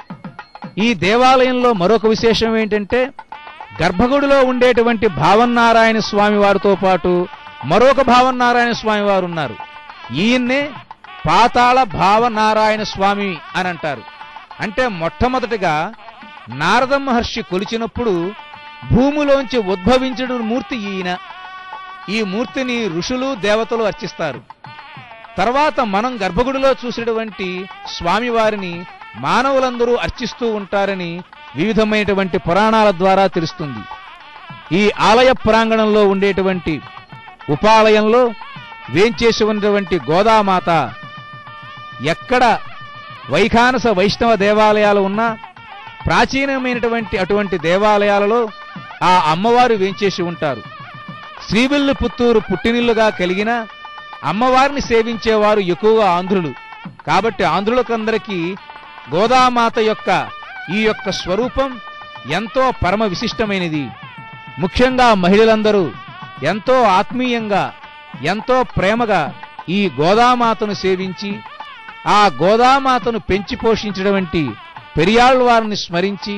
A: ఈ దేవాలయంలో మరొక విశేషం ఏంటంటే గర్భగుడిలో ఉండేటువంటి భావన్నారాయణ స్వామి వారితో పాటు మరొక భావన్నారాయణ స్వామి వారు ఉన్నారు ఈయన్నే పాతాళ భావనారాయణ స్వామి అని అంటారు అంటే మొట్టమొదటిగా నారద మహర్షి కొలిచినప్పుడు భూమిలోంచి ఉద్భవించిన మూర్తి ఈయన ఈ మూర్తిని ఋషులు దేవతలు అర్చిస్తారు తర్వాత మనం గర్భగుడిలో చూసినటువంటి స్వామివారిని మానవులందరూ అర్చిస్తూ ఉంటారని వివిధమైనటువంటి పురాణాల ద్వారా తెలుస్తుంది ఈ ఆలయ ప్రాంగణంలో ఉండేటువంటి ఉపాలయంలో వేంచేసి ఉన్నటువంటి గోదామాత ఎక్కడ వైఖానస వైష్ణవ దేవాలయాలు ఉన్నా ప్రాచీనమైనటువంటి అటువంటి దేవాలయాలలో ఆ అమ్మవారు వేంచేసి ఉంటారు శ్రీవిల్లు పుత్తూరు పుట్టినిల్లుగా కలిగిన అమ్మవారిని సేవించేవారు ఎక్కువగా ఆంధ్రులు కాబట్టి ఆంధ్రులకందరికీ గోదామాత యొక్క ఈ యొక్క స్వరూపం ఎంతో పరమ విశిష్టమైనది ముఖ్యంగా మహిళలందరూ ఎంతో ఆత్మీయంగా ఎంతో ప్రేమగా ఈ గోదామాతను సేవించి ఆ గోదామాతను పెంచి పోషించినటువంటి పెరియాళ్ళ వారిని స్మరించి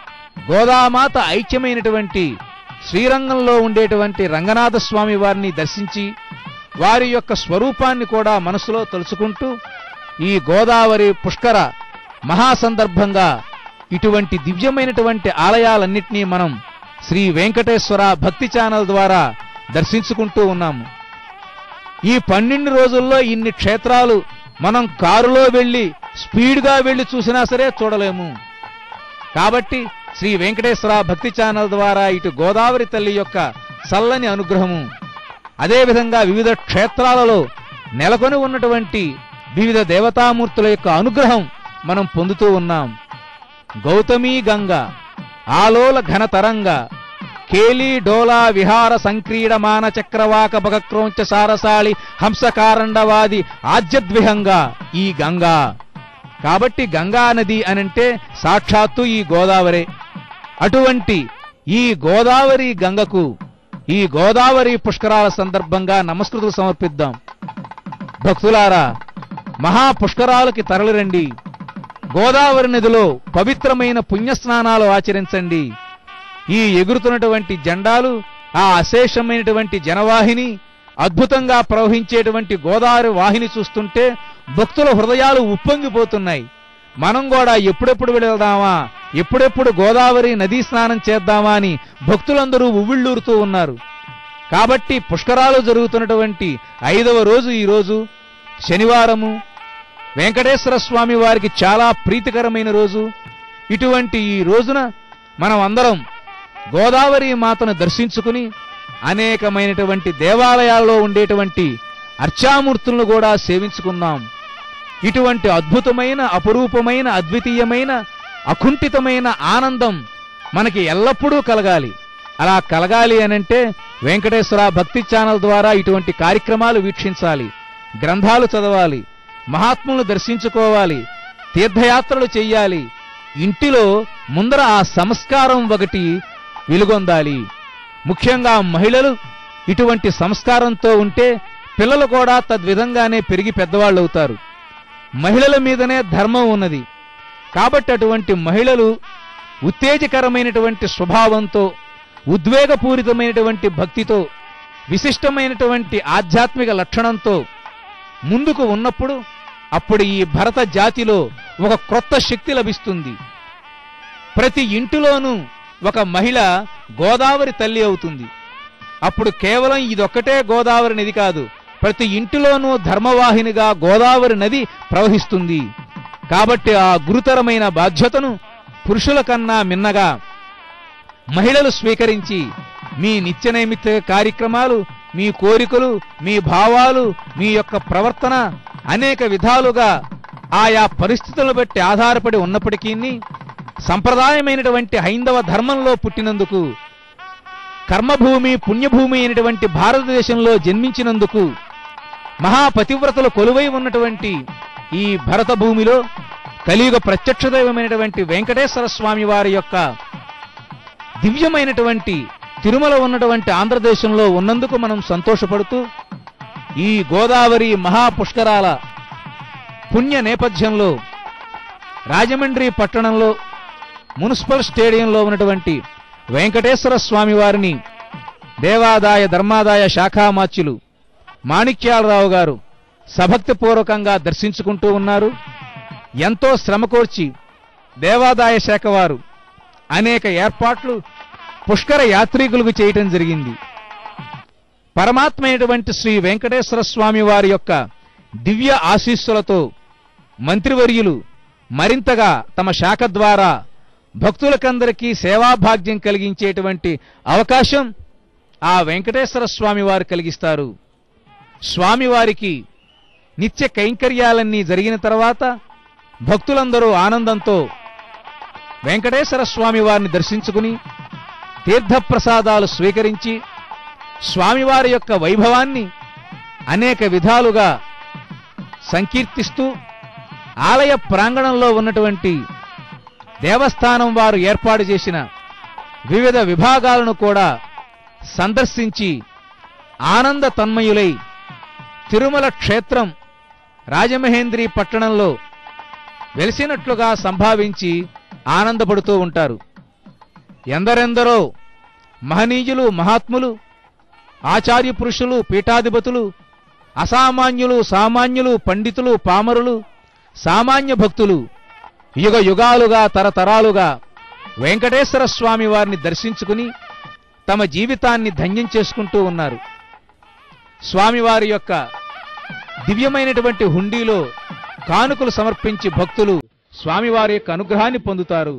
A: గోదామాత ఐక్యమైనటువంటి శ్రీరంగంలో ఉండేటువంటి రంగనాథ స్వామి వారిని దర్శించి వారి యొక్క స్వరూపాన్ని కూడా మనసులో తలుచుకుంటూ ఈ గోదావరి పుష్కర మహాసందర్భంగా ఇటువంటి దివ్యమైనటువంటి ఆలయాలన్నింటినీ మనం శ్రీ వెంకటేశ్వర భక్తి ఛానల్ ద్వారా దర్శించుకుంటూ ఉన్నాము ఈ పన్నెండు రోజుల్లో ఇన్ని క్షేత్రాలు మనం కారులో వెళ్ళి స్పీడ్గా వెళ్ళి చూసినా సరే చూడలేము కాబట్టి శ్రీ వెంకటేశ్వర భక్తి ఛానల్ ద్వారా ఇటు గోదావరి తల్లి యొక్క చల్లని అనుగ్రహము అదేవిధంగా వివిధ క్షేత్రాలలో నెలకొని ఉన్నటువంటి వివిధ దేవతామూర్తుల యొక్క అనుగ్రహం మనం పొందుతూ ఉన్నాం గౌతమీ గంగ ఆలోల ఘనతరంగ కేలి డోలా విహార సంక్రీడమాన చక్రవాక భగక్రోంచ సారసాళి హంసకారండవాది ఆద్యద్విహంగా ఈ గంగా కాబట్టి గంగా నది అనంటే సాక్షాత్తు ఈ గోదావరే అటువంటి ఈ గోదావరి గంగకు ఈ గోదావరి పుష్కరాల సందర్భంగా నమస్కృతులు సమర్పిద్దాం భక్తులారా మహా పుష్కరాలకి తరలిరండి గోదావరి నదిలో పవిత్రమైన పుణ్యస్నానాలు ఆచరించండి ఈ ఎగురుతున్నటువంటి జెండాలు ఆ అశేషమైనటువంటి జనవాహిని అద్భుతంగా ప్రవహించేటువంటి గోదావరి వాహిని చూస్తుంటే భక్తుల హృదయాలు ఉప్పొంగిపోతున్నాయి మనం కూడా ఎప్పుడెప్పుడు వెళదామా ఎప్పుడెప్పుడు గోదావరి నదీ స్నానం చేద్దామా అని భక్తులందరూ ఉవ్విళ్ళూరుతూ ఉన్నారు కాబట్టి పుష్కరాలు జరుగుతున్నటువంటి ఐదవ రోజు ఈ రోజు శనివారము వెంకటేశ్వర స్వామి వారికి చాలా ప్రీతికరమైన రోజు ఇటువంటి ఈ రోజున మనం అందరం గోదావరి మాతను దర్శించుకుని అనేకమైనటువంటి దేవాలయాల్లో ఉండేటువంటి అర్చామూర్తులను కూడా సేవించుకున్నాం ఇటువంటి అద్భుతమైన అపురూపమైన అద్వితీయమైన అకుంఠితమైన ఆనందం మనకి ఎల్లప్పుడూ కలగాలి అలా కలగాలి అనంటే వెంకటేశ్వర భక్తి ఛానల్ ద్వారా ఇటువంటి కార్యక్రమాలు వీక్షించాలి గ్రంథాలు చదవాలి మహాత్ములను దర్శించుకోవాలి తీర్థయాత్రలు చెయ్యాలి ఇంటిలో ముందర ఆ సంస్కారం ఒకటి వెలుగొందాలి ముఖ్యంగా మహిళలు ఇటువంటి సంస్కారంతో ఉంటే పిల్లలు కూడా తద్విధంగానే పెరిగి పెద్దవాళ్ళు అవుతారు మహిళల మీదనే ధర్మం ఉన్నది కాబట్టి అటువంటి మహిళలు ఉత్తేజకరమైనటువంటి స్వభావంతో ఉద్వేగపూరితమైనటువంటి భక్తితో విశిష్టమైనటువంటి ఆధ్యాత్మిక లక్షణంతో ముందుకు ఉన్నప్పుడు అప్పుడు ఈ భరత జాతిలో ఒక క్రొత్త శక్తి లభిస్తుంది ప్రతి ఇంటిలోనూ ఒక మహిళ గోదావరి తల్లి అవుతుంది అప్పుడు కేవలం ఇదొక్కటే గోదావరి నది కాదు ప్రతి ఇంటిలోనూ ధర్మవాహినిగా గోదావరి నది ప్రవహిస్తుంది కాబట్టి ఆ గురుతరమైన బాధ్యతను పురుషుల కన్నా మిన్నగా మహిళలు స్వీకరించి మీ నిత్య నైమిత్తిక కార్యక్రమాలు మీ కోరికలు మీ భావాలు మీ యొక్క ప్రవర్తన అనేక విధాలుగా ఆయా పరిస్థితులను బట్టి ఆధారపడి ఉన్నప్పటికీ సంప్రదాయమైనటువంటి హైందవ ధర్మంలో పుట్టినందుకు కర్మభూమి పుణ్యభూమి అయినటువంటి భారతదేశంలో జన్మించినందుకు మహాపతివ్రతలు కొలువై ఉన్నటువంటి ఈ భరత భూమిలో కలియుగ ప్రత్యక్ష దైవమైనటువంటి వెంకటేశ్వర స్వామి వారి యొక్క దివ్యమైనటువంటి తిరుమల ఉన్నటువంటి ఆంధ్రదేశంలో ఉన్నందుకు మనం సంతోషపడుతూ ఈ గోదావరి మహాపుష్కరాల పుణ్య నేపథ్యంలో రాజమండ్రి పట్టణంలో మున్సిపల్ స్టేడియంలో ఉన్నటువంటి వెంకటేశ్వర స్వామి వారిని దేవాదాయ ధర్మాదాయ శాఖామాత్యులు మాణిక్యాలరావు గారు సభక్తిపూర్వకంగా దర్శించుకుంటూ ఉన్నారు ఎంతో శ్రమకోర్చి దేవాదాయ శాఖ వారు అనేక ఏర్పాట్లు పుష్కర యాత్రికులకు చేయటం జరిగింది పరమాత్మైనటువంటి శ్రీ వెంకటేశ్వర స్వామి వారి యొక్క దివ్య ఆశీస్సులతో మంత్రివర్యులు మరింతగా తమ శాఖ ద్వారా భక్తులకందరికీ సేవాభాగ్యం కలిగించేటువంటి అవకాశం ఆ వెంకటేశ్వర స్వామి వారు కలిగిస్తారు స్వామివారికి నిత్య కైంకర్యాలన్నీ జరిగిన తర్వాత భక్తులందరూ ఆనందంతో వెంకటేశ్వర స్వామి వారిని దర్శించుకుని తీర్థప్రసాదాలు స్వీకరించి స్వామివారి యొక్క వైభవాన్ని అనేక విధాలుగా సంకీర్తిస్తూ ఆలయ ప్రాంగణంలో ఉన్నటువంటి దేవస్థానం వారు ఏర్పాటు చేసిన వివిధ విభాగాలను కూడా సందర్శించి ఆనంద తన్మయులై తిరుమల క్షేత్రం రాజమహేంద్రి పట్టణంలో వెలిసినట్లుగా సంభావించి ఆనందపడుతూ ఉంటారు ఎందరెందరో మహనీయులు మహాత్ములు ఆచార్య పురుషులు పీఠాధిపతులు అసామాన్యులు సామాన్యులు పండితులు పామరులు సామాన్య భక్తులు యుగ యుగాలుగా తరతరాలుగా వెంకటేశ్వర స్వామి వారిని దర్శించుకుని తమ జీవితాన్ని ధన్యం చేసుకుంటూ ఉన్నారు స్వామివారి యొక్క దివ్యమైనటువంటి హుండీలో కానుకలు సమర్పించి భక్తులు స్వామివారి యొక్క అనుగ్రహాన్ని పొందుతారు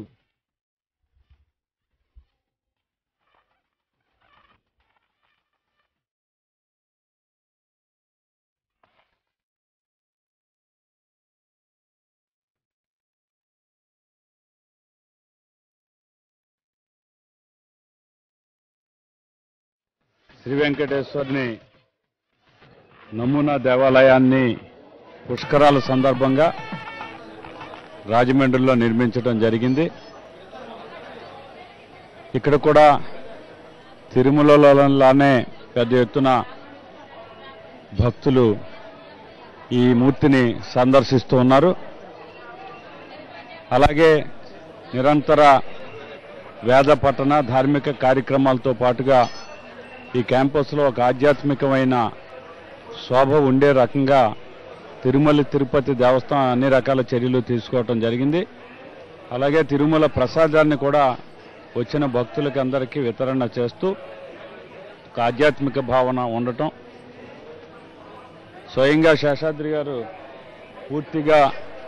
B: శ్రీ వెంకటేశ్వరుని నమూనా దేవాలయాన్ని పుష్కరాల సందర్భంగా రాజమండ్రిలో నిర్మించడం జరిగింది ఇక్కడ కూడా తిరుమలలోనే పెద్ద ఎత్తున భక్తులు ఈ మూర్తిని సందర్శిస్తూ ఉన్నారు అలాగే నిరంతర వేద పఠన ధార్మిక కార్యక్రమాలతో పాటుగా ఈ క్యాంపస్లో ఒక ఆధ్యాత్మికమైన శోభ ఉండే రకంగా తిరుమల తిరుపతి దేవస్థానం అన్ని రకాల చర్యలు తీసుకోవటం జరిగింది అలాగే తిరుమల ప్రసాదాన్ని కూడా వచ్చిన భక్తులకి అందరికీ వితరణ చేస్తూ ఒక ఆధ్యాత్మిక భావన ఉండటం స్వయంగా శేషాద్రి గారు పూర్తిగా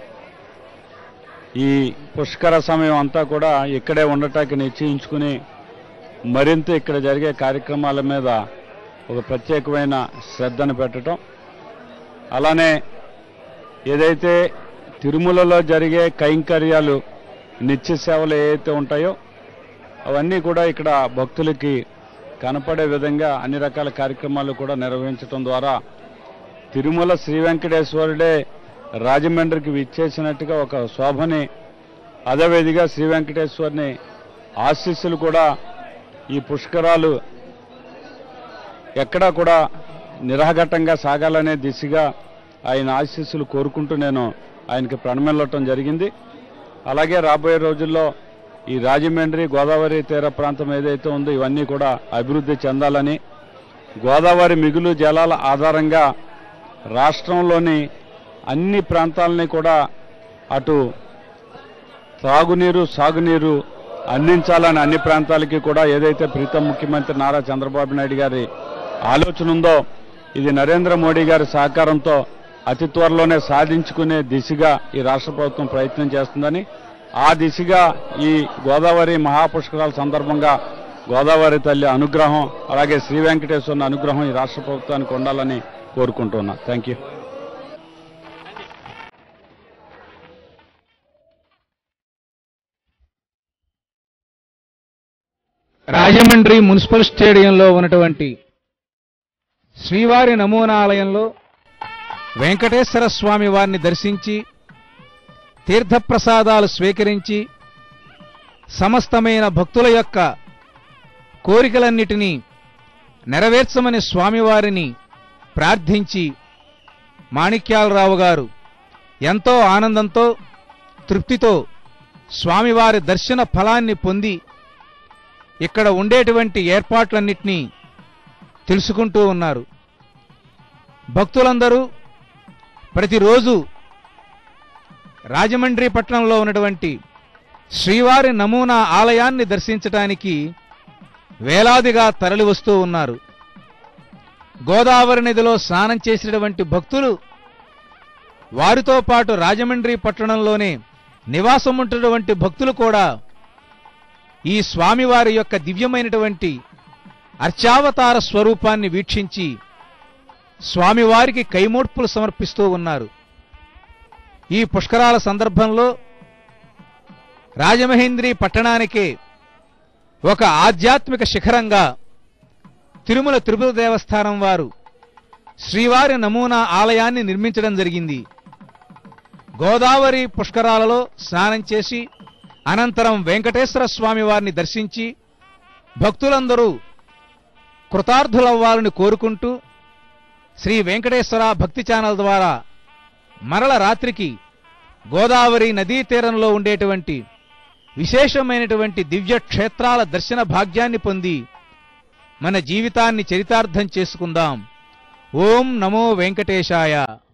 B: ఈ పుష్కర సమయం అంతా కూడా ఇక్కడే ఉండటానికి నిశ్చయించుకుని మరింత ఇక్కడ జరిగే కార్యక్రమాల మీద ఒక ప్రత్యేకమైన శ్రద్ధను పెట్టడం అలానే ఏదైతే తిరుమలలో జరిగే కైంకర్యాలు నిత్య సేవలు ఏవైతే ఉంటాయో అవన్నీ కూడా ఇక్కడ భక్తులకి కనపడే విధంగా అన్ని రకాల కార్యక్రమాలు కూడా నిర్వహించడం ద్వారా తిరుమల శ్రీ వెంకటేశ్వరుడే రాజమండ్రికి విచ్చేసినట్టుగా ఒక శోభని అదేవిధిగా శ్రీ వెంకటేశ్వరుని ఆశీస్సులు కూడా ఈ పుష్కరాలు ఎక్కడా కూడా నిరాఘటంగా సాగాలనే దిశగా ఆయన ఆశీస్సులు కోరుకుంటూ నేను ఆయనకి ప్రణమిల్లటం జరిగింది అలాగే రాబోయే రోజుల్లో ఈ రాజమండ్రి గోదావరి తీర ప్రాంతం ఏదైతే ఉందో ఇవన్నీ కూడా అభివృద్ధి చెందాలని గోదావరి మిగులు జలాల ఆధారంగా రాష్ట్రంలోని అన్ని ప్రాంతాలని కూడా అటు త్రాగునీరు సాగునీరు అందించాలని అన్ని ప్రాంతాలకి కూడా ఏదైతే ప్రీతం ముఖ్యమంత్రి నారా చంద్రబాబు నాయుడు గారి ఆలోచన ఉందో ఇది నరేంద్ర మోడీ గారి సహకారంతో అతి త్వరలోనే సాధించుకునే దిశగా ఈ రాష్ట్ర ప్రభుత్వం ప్రయత్నం చేస్తుందని ఆ దిశగా ఈ గోదావరి మహాపుష్కరాల సందర్భంగా గోదావరి తల్లి అనుగ్రహం అలాగే శ్రీ వెంకటేశ్వరుని అనుగ్రహం ఈ రాష్ట్ర ప్రభుత్వానికి ఉండాలని కోరుకుంటున్నా థ్యాంక్ యూ
A: రాజమండ్రి మున్సిపల్ స్టేడియంలో ఉన్నటువంటి శ్రీవారి నమూనాలయంలో వెంకటేశ్వర స్వామి వారిని దర్శించి తీర్థప్రసాదాలు స్వీకరించి సమస్తమైన భక్తుల యొక్క కోరికలన్నిటినీ నెరవేర్చమని స్వామివారిని ప్రార్థించి మాణిక్యాలరావు గారు ఎంతో ఆనందంతో తృప్తితో స్వామివారి దర్శన ఫలాన్ని పొంది ఇక్కడ ఉండేటువంటి ఏర్పాట్లన్నిటినీ తెలుసుకుంటూ ఉన్నారు భక్తులందరూ ప్రతిరోజు రాజమండ్రి పట్టణంలో ఉన్నటువంటి శ్రీవారి నమూనా ఆలయాన్ని దర్శించటానికి వేలాదిగా తరలివస్తూ ఉన్నారు గోదావరి నదిలో స్నానం చేసినటువంటి భక్తులు వారితో పాటు రాజమండ్రి పట్టణంలోనే నివాసం ఉంటున్నటువంటి భక్తులు కూడా ఈ స్వామివారి యొక్క దివ్యమైనటువంటి అర్చావతార స్వరూపాన్ని వీక్షించి స్వామివారికి కైమోడ్పులు సమర్పిస్తూ ఉన్నారు ఈ పుష్కరాల సందర్భంలో రాజమహేంద్రి పట్టణానికే ఒక ఆధ్యాత్మిక శిఖరంగా తిరుమల తిరుపతి దేవస్థానం వారు శ్రీవారి నమూనా ఆలయాన్ని నిర్మించడం జరిగింది గోదావరి పుష్కరాలలో స్నానం చేసి అనంతరం వెంకటేశ్వర స్వామి వారిని దర్శించి భక్తులందరూ కృతార్థులవ్వాలని కోరుకుంటూ శ్రీ వెంకటేశ్వర భక్తి ఛానల్ ద్వారా మరల రాత్రికి గోదావరి నదీ తీరంలో ఉండేటువంటి విశేషమైనటువంటి దివ్య క్షేత్రాల దర్శన భాగ్యాన్ని పొంది మన జీవితాన్ని చరితార్థం చేసుకుందాం ఓం నమో వెంకటేశాయ